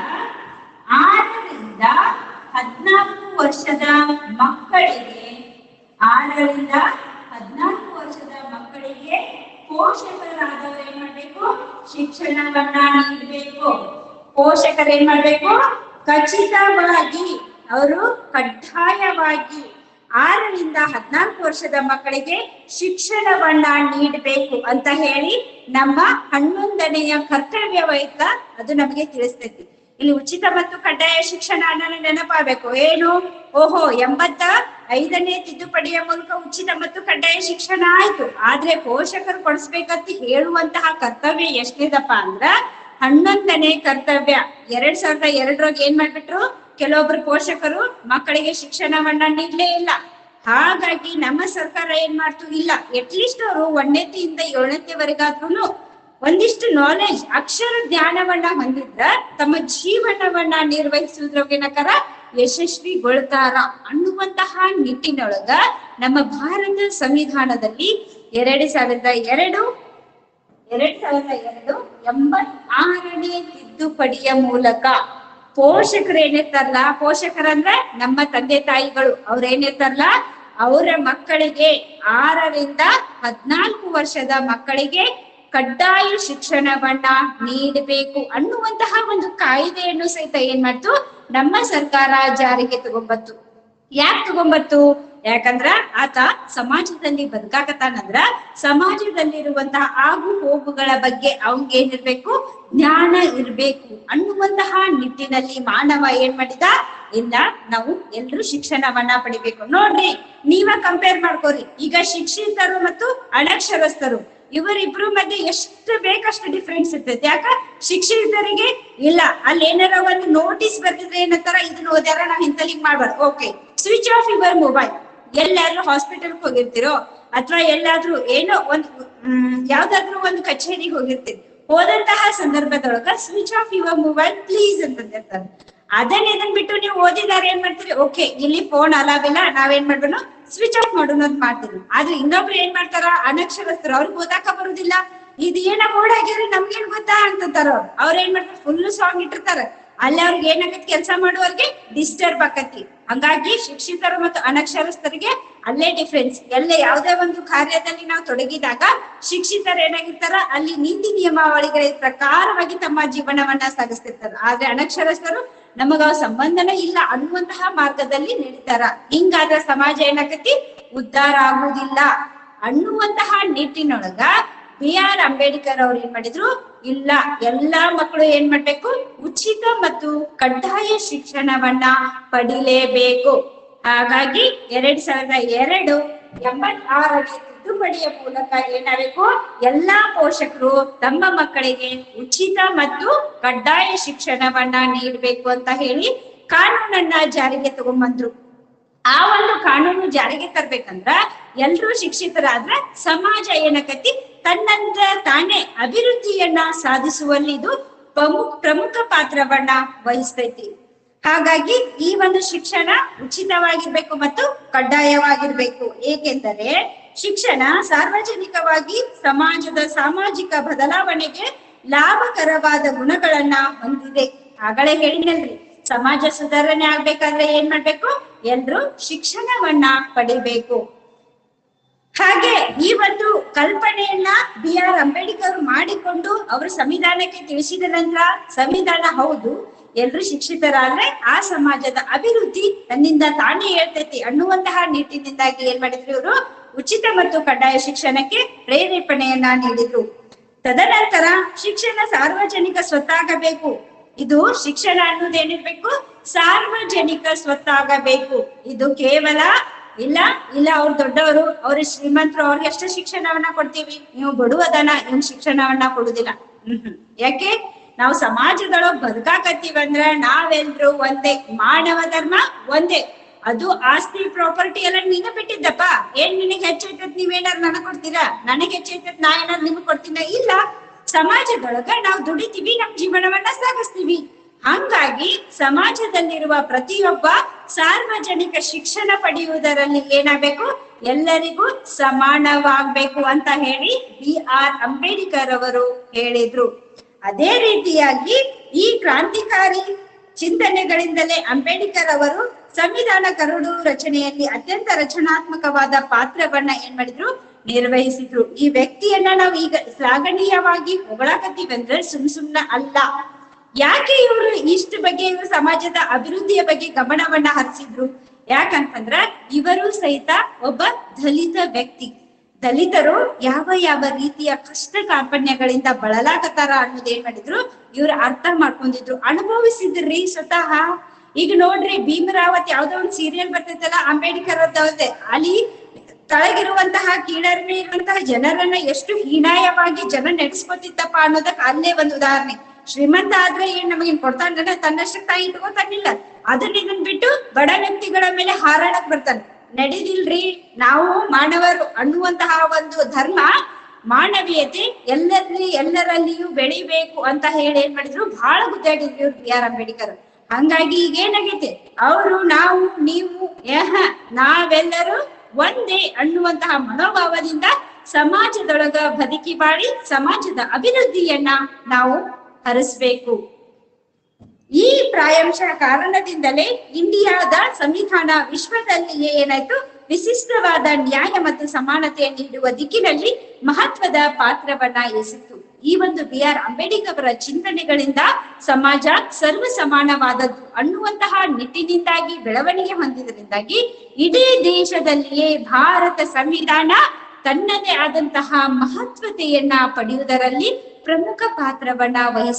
ಆರರಿಂದ ಹದಿನಾಲ್ಕು ವರ್ಷದ ಮಕ್ಕಳಿಗೆ ಆರರಿಂದ ಹದಿನಾಲ್ಕು ವರ್ಷದ ಮಕ್ಕಳಿಗೆ ಪೋಷಕರಾದವರು ಏನ್ ಮಾಡ್ಬೇಕು ಶಿಕ್ಷಣವನ್ನ ನೀಡಬೇಕು ಪೋಷಕರು ಏನ್ ಮಾಡ್ಬೇಕು ಖಚಿತವಾಗಿ ಅವರು ಕಡ್ಡಾಯವಾಗಿ ಆರರಿಂದ ಹದಿನಾಲ್ಕು ವರ್ಷದ ಮಕ್ಕಳಿಗೆ ಶಿಕ್ಷಣವನ್ನ ನೀಡಬೇಕು ಅಂತ ಹೇಳಿ ನಮ್ಮ ಹನ್ನೊಂದನೆಯ ಕರ್ತವ್ಯವೈತ ಅದು ನಮಗೆ ತಿಳಿಸ್ತೈತಿ ಇಲ್ಲಿ ಉಚಿತ ಮತ್ತು ಕಡ್ಡಾಯ ಶಿಕ್ಷಣ ಅನ್ನೋದು ನೆನಪಾಗಬೇಕು ಏನು ಓಹೋ ಎಂಬತ್ತ ಐದನೇ ತಿದ್ದುಪಡಿಯ ಮೂಲಕ ಉಚಿತ ಮತ್ತು ಕಡ್ಡಾಯ ಶಿಕ್ಷಣ ಆಯ್ತು ಆದ್ರೆ ಪೋಷಕರು ಕೊಡಿಸ್ಬೇಕಂತ ಹೇಳುವಂತಹ ಕರ್ತವ್ಯ ಎಷ್ಟಿದಪ್ಪ ಅಂದ್ರ ಹನ್ನೊಂದನೇ ಕರ್ತವ್ಯ ಎರಡ್ ಸಾವಿರದ ಎರಡರಾಗ ಏನ್ ಮಾಡ್ಬಿಟ್ರು ಕೆಲವೊಬ್ರು ಪೋಷಕರು ಮಕ್ಕಳಿಗೆ ಶಿಕ್ಷಣವನ್ನ ನೀಡ್ಲೇ ಇಲ್ಲ ಹಾಗಾಗಿ ನಮ್ಮ ಸರ್ಕಾರ ಏನ್ ಮಾಡ್ತು ಇಲ್ಲ ಅಟ್ಲೀಸ್ಟ್ ಅವರು ಒಂದನೇತಿಯಿಂದ ಏಳನೇವರೆಗಾದ್ರೂ ಒಂದಿಷ್ಟು ನಾಲೆಜ್ ಅಕ್ಷರ ಜ್ಞಾನವನ್ನ ಹೊಂದಿದ್ರ ತಮ್ಮ ಜೀವನವನ್ನ ನಿರ್ವಹಿಸುವುದ್ರೊಳಗೇನಕರ ಯಶಸ್ವಿಗೊಳ್ತಾರ ಅನ್ನುವಂತಹ ನಿಟ್ಟಿನೊಳಗ ನಮ್ಮ ಭಾರತ ಸಂವಿಧಾನದಲ್ಲಿ ಎರಡ್ ಸಾವಿರದ ಎರಡು ಎರಡ್ ಸಾವಿರದ ಎರಡು ಎಂಬತ್ ಆರನೇ ತಿದ್ದುಪಡಿಯ ಮೂಲಕ ಪೋಷಕರು ಏನಿರ್ತಾರಲ್ಲ ಪೋಷಕರಂದ್ರೆ ನಮ್ಮ ತಂದೆ ತಾಯಿಗಳು ಅವ್ರ ಏನಿರ್ತಾರಲ್ಲ ಅವರ ಮಕ್ಕಳಿಗೆ ಆರರಿಂದ ಹದ್ನಾಲ್ಕು ವರ್ಷದ ಮಕ್ಕಳಿಗೆ ಕಡ್ಡಾಯ ಶಿಕ್ಷಣವನ್ನ ನೀಡಬೇಕು ಅನ್ನುವಂತಹ ಒಂದು ಕಾಯ್ದೆಯನ್ನು ಸಹಿತ ಏನ್ ಮಾಡ್ತು ನಮ್ಮ ಸರ್ಕಾರ ಜಾರಿಗೆ ತಗೊಂಬತ್ತು ಯಾಕೆ ತಗೊಂಬತ್ತು ಯಾಕಂದ್ರ ಆತ ಸಮಾಜದಲ್ಲಿ ಬದುಕಾಕತ್ತಾನಂದ್ರ ಸಮಾಜದಲ್ಲಿರುವಂತಹ ಆಗು ಹೋಗುಗಳ ಬಗ್ಗೆ ಅವಂಗ ಏನಿರ್ಬೇಕು ಜ್ಞಾನ ಇರ್ಬೇಕು ಅನ್ನುವಂತಹ ನಿಟ್ಟಿನಲ್ಲಿ ಮಾನವ ಏನ್ ಮಾಡಿದ ಇಲ್ಲ ನಾವು ಎಲ್ರು ಶಿಕ್ಷಣವನ್ನ ಪಡಿಬೇಕು ನೋಡ್ರಿ ನೀವ ಕಂಪೇರ್ ಮಾಡ್ಕೋರಿ ಈಗ ಶಿಕ್ಷಿತರು ಮತ್ತು ಅನಕ್ಷರಸ್ಥರು ಇವರಿಬ್ರು ಮಧ್ಯೆ ಎಷ್ಟು ಬೇಕಷ್ಟು ಡಿಫ್ರೆನ್ಸ್ ಇರ್ತೈತಿ ಯಾಕ ಶಿಕ್ಷಿತರಿಗೆ ಇಲ್ಲ ಅಲ್ಲಿ ಏನಾರ ಒಂದು ನೋಟಿಸ್ ಬರ್ತಿದ್ರೆ ಏನಂತಾರ ಇದನ್ನ ಓದ್ಯಾರ ನಾವ್ ಇಂತಲಿಂಗ್ ಮಾಡ್ಬಾರ್ದು okay switch off your mobile ಎಲ್ಲಾದ್ರೂ ಹಾಸ್ಪಿಟಲ್ ಹೋಗಿರ್ತಿರೋ ಅಥವಾ ಎಲ್ಲಾದ್ರೂ ಏನೋ ಒಂದ್ ಮ್, ಯಾವ್ದಾದ್ರು ಒಂದು ಕಚೇರಿಗೆ ಹೋಗಿರ್ತೀರಿ ಹೋದಂತಹ ಸಂದರ್ಭದೊಳಗ switch off your mobile please ಅಂತಂದಿರ್ತಾರೆ ಅದನ್ನ ಇದನ್ ಬಿಟ್ಟು ನೀವು ಓದಿದಾರೆ ಏನ್ ಮಾಡ್ತೀರಿ ಓಕೆ ಇಲ್ಲಿ ಫೋನ್ ಅಲಾವಿಲ್ಲ ನಾವೇನ್ ಮಾಡ್ಬೇಕು ಸ್ವಿಚ್ ಆಫ್ ಮಾಡೋಣ ಅಂತ ಮಾಡ್ತೀವಿ ಆದ್ರೆ ಇನ್ನೊಬ್ರು ಏನ್ ಮಾಡ್ತಾರ ಅನಕ್ಷರಸ್ಥರು ಅವ್ರಿಗೆ ಓದಾಕ ಬರುದಿಲ್ಲ ಇದು ಏನ ಬೋರ್ಡ್ ಆಗ್ಯಾರ ನಮ್ಗೇನ್ ಗೊತ್ತಾ ಅಂತಂತಾರ ಅವ್ರು ಅವ್ರ ಏನ್ ಮಾಡ್ತಾರ ಫುಲ್ ಸಾಂಗ್ ಇಟ್ಟಿರ್ತಾರ ಅಲ್ಲಿ ಅವ್ರಿಗೆ ಏನಾಗತ್ ಕೆಲಸ ಮಾಡುವವ್ರಿಗೆ ಡಿಸ್ಟರ್ಬ್ ಆಕತಿ ಹಂಗಾಗಿ ಶಿಕ್ಷಿತರು ಮತ್ತು ಅನಕ್ಷರಸ್ಥರಿಗೆ ಅಲ್ಲೇ ಡಿಫ್ರೆನ್ಸ್ ಎಲ್ಲೇ ಯಾವುದೇ ಒಂದು ಕಾರ್ಯದಲ್ಲಿ ನಾವು ತೊಡಗಿದಾಗ ಶಿಕ್ಷಿತರು ಏನಾಗಿರ್ತಾರ ಅಲ್ಲಿ ನೀತಿ ನಿಯಮಾವಳಿಗಳ ಪ್ರಕಾರವಾಗಿ ತಮ್ಮ ಜೀವನವನ್ನ ಸಾಗಿಸ್ತಿರ್ತಾರ ಆದ್ರೆ ಅನಕ್ಷರಸ್ಥರು ನಮಗ ಅವ್ ಸಂಬಂಧನೇ ಇಲ್ಲ ಅನ್ನುವಂತಹ ಮಾರ್ಗದಲ್ಲಿ ನಡೀತಾರ ಹಿಂಗಾದ್ರ ಸಮಾಜ ಏನಾಗತಿ ಉದ್ಧಾರ ಆಗುವುದಿಲ್ಲ ಅನ್ನುವಂತಹ ನಿಟ್ಟಿನೊಳಗ ಬಿ ಆರ್ ಅಂಬೇಡ್ಕರ್ ಅವ್ರು ಏನ್ ಮಾಡಿದ್ರು ಇಲ್ಲ ಎಲ್ಲಾ ಮಕ್ಕಳು ಏನ್ ಮಾಡ್ಬೇಕು ಉಚಿತ ಮತ್ತು ಕಡ್ಡಾಯ ಶಿಕ್ಷಣವನ್ನ ಪಡಿಲೇಬೇಕು ಹಾಗಾಗಿ ಎರಡ್ ಸಾವಿರದ ಎರಡು ಎಂಬತ್ತಾರನೇ ತಿದ್ದುಪಡಿಯ ಮೂಲಕ ಏನಾಗಬೇಕು ಎಲ್ಲಾ ಪೋಷಕರು ತಮ್ಮ ಮಕ್ಕಳಿಗೆ ಉಚಿತ ಮತ್ತು ಕಡ್ಡಾಯ ಶಿಕ್ಷಣವನ್ನ ನೀಡಬೇಕು ಅಂತ ಹೇಳಿ ಕಾನೂನನ್ನ ಜಾರಿಗೆ ತಗೊಂಬಂದ್ರು ಆ ಒಂದು ಕಾನೂನು ಜಾರಿಗೆ ತರ್ಬೇಕಂದ್ರ ಎಲ್ರೂ ಶಿಕ್ಷಿತರಾದ್ರ ಸಮಾಜ ಏನಕತಿ ತನ್ನಂತ ತಾನೇ ಅಭಿವೃದ್ಧಿಯನ್ನ ಸಾಧಿಸುವಲ್ಲಿ ಇದು ಪ್ರಮುಖ ಪ್ರಮುಖ ಪಾತ್ರವನ್ನ ವಹಿಸ್ತೈತಿ ಹಾಗಾಗಿ ಈ ಒಂದು ಶಿಕ್ಷಣ ಉಚಿತವಾಗಿರ್ಬೇಕು ಮತ್ತು ಕಡ್ಡಾಯವಾಗಿರ್ಬೇಕು ಏಕೆಂದರೆ ಶಿಕ್ಷಣ ಸಾರ್ವಜನಿಕವಾಗಿ ಸಮಾಜದ ಸಾಮಾಜಿಕ ಬದಲಾವಣೆಗೆ ಲಾಭಕರವಾದ ಗುಣಗಳನ್ನ ಹೊಂದಿದೆ ಆಗಲೇ ಹೇಳಿನಲ್ರಿ ಸಮಾಜ ಸುಧಾರಣೆ ಆಗ್ಬೇಕಾದ್ರೆ ಏನ್ ಮಾಡ್ಬೇಕು ಎಲ್ರು ಶಿಕ್ಷಣವನ್ನ ಪಡಿಬೇಕು ಹಾಗೆ ಈ ಒಂದು ಕಲ್ಪನೆಯನ್ನ ಬಿ ಆರ್ ಅಂಬೇಡ್ಕರ್ ಮಾಡಿಕೊಂಡು ಅವರು ಸಂವಿಧಾನಕ್ಕೆ ತಿಳಿಸಿದ ನಂತರ ಸಂವಿಧಾನ ಹೌದು ಎಲ್ರು ಶಿಕ್ಷಿತರಾದ್ರೆ ಆ ಸಮಾಜದ ಅಭಿವೃದ್ಧಿ ತನ್ನಿಂದ ತಾನೇ ಹೇಳ್ತೈತಿ ಅನ್ನುವಂತಹ ನಿಟ್ಟಿನಿಂದಾಗಿ ಏನ್ ಮಾಡಿದ್ರು ಇವರು ಉಚಿತ ಮತ್ತು ಕಡ್ಡಾಯ ಶಿಕ್ಷಣಕ್ಕೆ ಪ್ರೇರೇಪಣೆಯನ್ನ ನೀಡಿದ್ರು ತದನಂತರ ಶಿಕ್ಷಣ ಸಾರ್ವಜನಿಕ ಸ್ವತ್ತಾಗಬೇಕು ಇದು ಶಿಕ್ಷಣ ಅನ್ನೋದೇನಿರ್ಬೇಕು ಸಾರ್ವಜನಿಕ ಸ್ವತ್ತಾಗಬೇಕು ಇದು ಕೇವಲ ಇಲ್ಲ ಇಲ್ಲ ಅವ್ರು ದೊಡ್ಡವರು ಅವ್ರು ಶ್ರೀಮಂತರು ಅವ್ರಿಗೆ ಎಷ್ಟು ಶಿಕ್ಷಣವನ್ನ ಕೊಡ್ತೀವಿ ನೀವು ಬಡವದನ ಇವ್ನ್ ಶಿಕ್ಷಣವನ್ನ ಕೊಡುದಿಲ್ಲ ಹ್ಮ್ ಹ್ಮ್. ಯಾಕೆ ನಾವು ಸಮಾಜದೊಳಗ್ ಬದುಕಾಕತ್ತೀವಂದ್ರ ನಾವೆಲ್ರು ಒಂದೇ ಮಾನವ ಧರ್ಮ ಒಂದೇ ಅದು ಆಸ್ತಿ ಪ್ರಾಪರ್ಟಿ ಎಲ್ಲ ನೀನ ಬಿಟ್ಟಿದ್ದಪ್ಪ ಏನ್ ನಿನಗೆ ಹೆಚ್ಚೈತತ್ ನೀವೇನಾರು ನನಗ್ ಕೊಡ್ತೀರಾ ನನಗೆ ಹೆಚ್ಚೈತತ್ ನಾ ಏನಾರು ನಿಮ್ಗೆ ಕೊಡ್ತೀನ ಇಲ್ಲ ಸಮಾಜದೊಳಗ ನಾವು ದುಡಿತೀವಿ ನಮ್ ಜೀವನವನ್ನ ಸಾಗಿಸ್ತೀವಿ ಹಂಗಾಗಿ ಸಮಾಜದಲ್ಲಿರುವ ಪ್ರತಿಯೊಬ್ಬ ಸಾರ್ವಜನಿಕ ಶಿಕ್ಷಣ ಪಡೆಯುವುದರಲ್ಲಿ ಏನಾಗಬೇಕು ಎಲ್ಲರಿಗೂ ಸಮಾನವಾಗ್ಬೇಕು ಅಂತ ಹೇಳಿ ಬಿ ಆರ್ ಅಂಬೇಡ್ಕರ್ ಅವರು ಹೇಳಿದ್ರು ಅದೇ ರೀತಿಯಾಗಿ ಈ ಕ್ರಾಂತಿಕಾರಿ ಚಿಂತನೆಗಳಿಂದಲೇ ಅಂಬೇಡ್ಕರ್ ಅವರು ಸಂವಿಧಾನ ಕರಡು ರಚನೆಯಲ್ಲಿ ಅತ್ಯಂತ ರಚನಾತ್ಮಕವಾದ ಪಾತ್ರವನ್ನ ಏನ್ ಮಾಡಿದ್ರು ನಿರ್ವಹಿಸಿದ್ರು ಈ ವ್ಯಕ್ತಿಯನ್ನ ನಾವು ಈಗ ಶ್ಲಾಘನೀಯವಾಗಿ ಹೊಗಳಾಕತ್ತೀವಿ ಅಂದ್ರೆ ಸುಮ್ ಸುಮ್ನ ಅಲ್ಲ ಯಾಕೆ ಇವರು ಇಷ್ಟ ಬಗ್ಗೆ ಇವರು ಸಮಾಜದ ಅಭಿವೃದ್ಧಿಯ ಬಗ್ಗೆ ಗಮನವನ್ನ ಹರಿಸಿದ್ರು ಯಾಕಂತಂದ್ರ ಇವರು ಸಹಿತ ಒಬ್ಬ ದಲಿತ ವ್ಯಕ್ತಿ ದಲಿತರು ಯಾವ ಯಾವ ರೀತಿಯ ಕಷ್ಟ ಕಾರ್ಪಣ್ಯಗಳಿಂದ ಬಳಲಾಕತ್ತಾರ ಅನ್ನೋದ್ ಏನ್ ಮಾಡಿದ್ರು ಇವ್ರು ಅರ್ಥ ಮಾಡ್ಕೊಂಡಿದ್ರು ಅನುಭವಿಸಿದ್ರಿ ಸ್ವತಃ ಈಗ ನೋಡ್ರಿ ಭೀಮರಾವತ್ ಯಾವ್ದೋ ಒಂದ್ ಸೀರಿಯಲ್ ಬರ್ತೈತಲ್ಲ ಅಂಬೇಡ್ಕರ್ ಅವ್ರದ್ದೇ ಅಲ್ಲಿ ತಳಗಿರುವಂತಹ ಕೀಳರಿಮೆ ಇರುವಂತಹ ಜನರನ್ನ ಎಷ್ಟು ಹೀನಾಯವಾಗಿ ಜನ ನಡೆಸ್ಕೊತಿತ್ತಪ್ಪ ಅನ್ನೋದಕ್ಕೆ ಅಲ್ಲೇ ಒಂದು ಉದಾಹರಣೆ ಶ್ರೀಮಂತ ಆದ್ರೆ ಏನ್ ನಮಗೆ ಕೊಡ್ತಾನೆ ತನ್ನಷ್ಟಕ್ಕೆ ತಾಯಿ ಇಟ್ಕೋತಾನಿಲ್ಲ ಅದನ್ನ ಇದನ್ ಬಿಟ್ಟು ಬಡ ವ್ಯಕ್ತಿಗಳ ಮೇಲೆ ಹಾರಾಡಕ್ ಬರ್ತಾನೆ ನಡೀದಿಲ್ರಿ ನಾವು ಮಾನವರು ಅನ್ನುವಂತಹ ಒಂದು ಧರ್ಮ ಮಾನವೀಯತೆ ಎಲ್ಲರಲ್ಲಿ ಎಲ್ಲರಲ್ಲಿಯೂ ಬೆಳಿಬೇಕು ಅಂತ ಹೇಳಿ ಏನ್ ಮಾಡಿದ್ರು ಬಹಳ ಗುದ್ದಾಡಿದ್ರು ಇವ್ರು ಬಿ ಆರ್ ಅಂಬೇಡ್ಕರ್ ಹಂಗಾಗಿ ಈಗ ಏನಾಗೈತೆ ಅವರು ನಾವು ನೀವು ಏಹ ನಾವೆಲ್ಲರೂ ಒಂದೇ ಅನ್ನುವಂತಹ ಮನೋಭಾವದಿಂದ ಸಮಾಜದೊಳಗ ಬದುಕಿ ಬಾಳಿ ಸಮಾಜದ ಅಭಿವೃದ್ಧಿಯನ್ನ ನಾವು ಹರಿಸ್ಬೇಕು ಈ ಪ್ರಾಯಂಶ ಕಾರಣದಿಂದಲೇ ಇಂಡಿಯಾದ ಸಂವಿಧಾನ ವಿಶ್ವದಲ್ಲಿಯೇ ಏನಾಯ್ತು ವಿಶಿಷ್ಟವಾದ ನ್ಯಾಯ ಮತ್ತು ಸಮಾನತೆ ನೀಡುವ ದಿಕ್ಕಿನಲ್ಲಿ ಮಹತ್ವದ ಪಾತ್ರವನ್ನ ಎಸಿತು ಈ ಒಂದು ಬಿ ಆರ್ ಅಂಬೇಡ್ಕರ್ ಅವರ ಚಿಂತನೆಗಳಿಂದ ಸಮಾಜ ಸರ್ವ ಸಮಾನವಾದದ್ದು ಅನ್ನುವಂತಹ ನಿಟ್ಟಿನಿಂದಾಗಿ ಬೆಳವಣಿಗೆ ಹೊಂದಿದ್ರಿಂದಾಗಿ ಇಡೀ ದೇಶದಲ್ಲಿಯೇ ಭಾರತ ಸಂವಿಧಾನ ತನ್ನದೇ ಆದಂತಹ ಮಹತ್ವತೆಯನ್ನ ಪಡೆಯುವುದರಲ್ಲಿ ಪ್ರಮುಖ ಪಾತ್ರವನ್ನ ವಹಿಸಿತು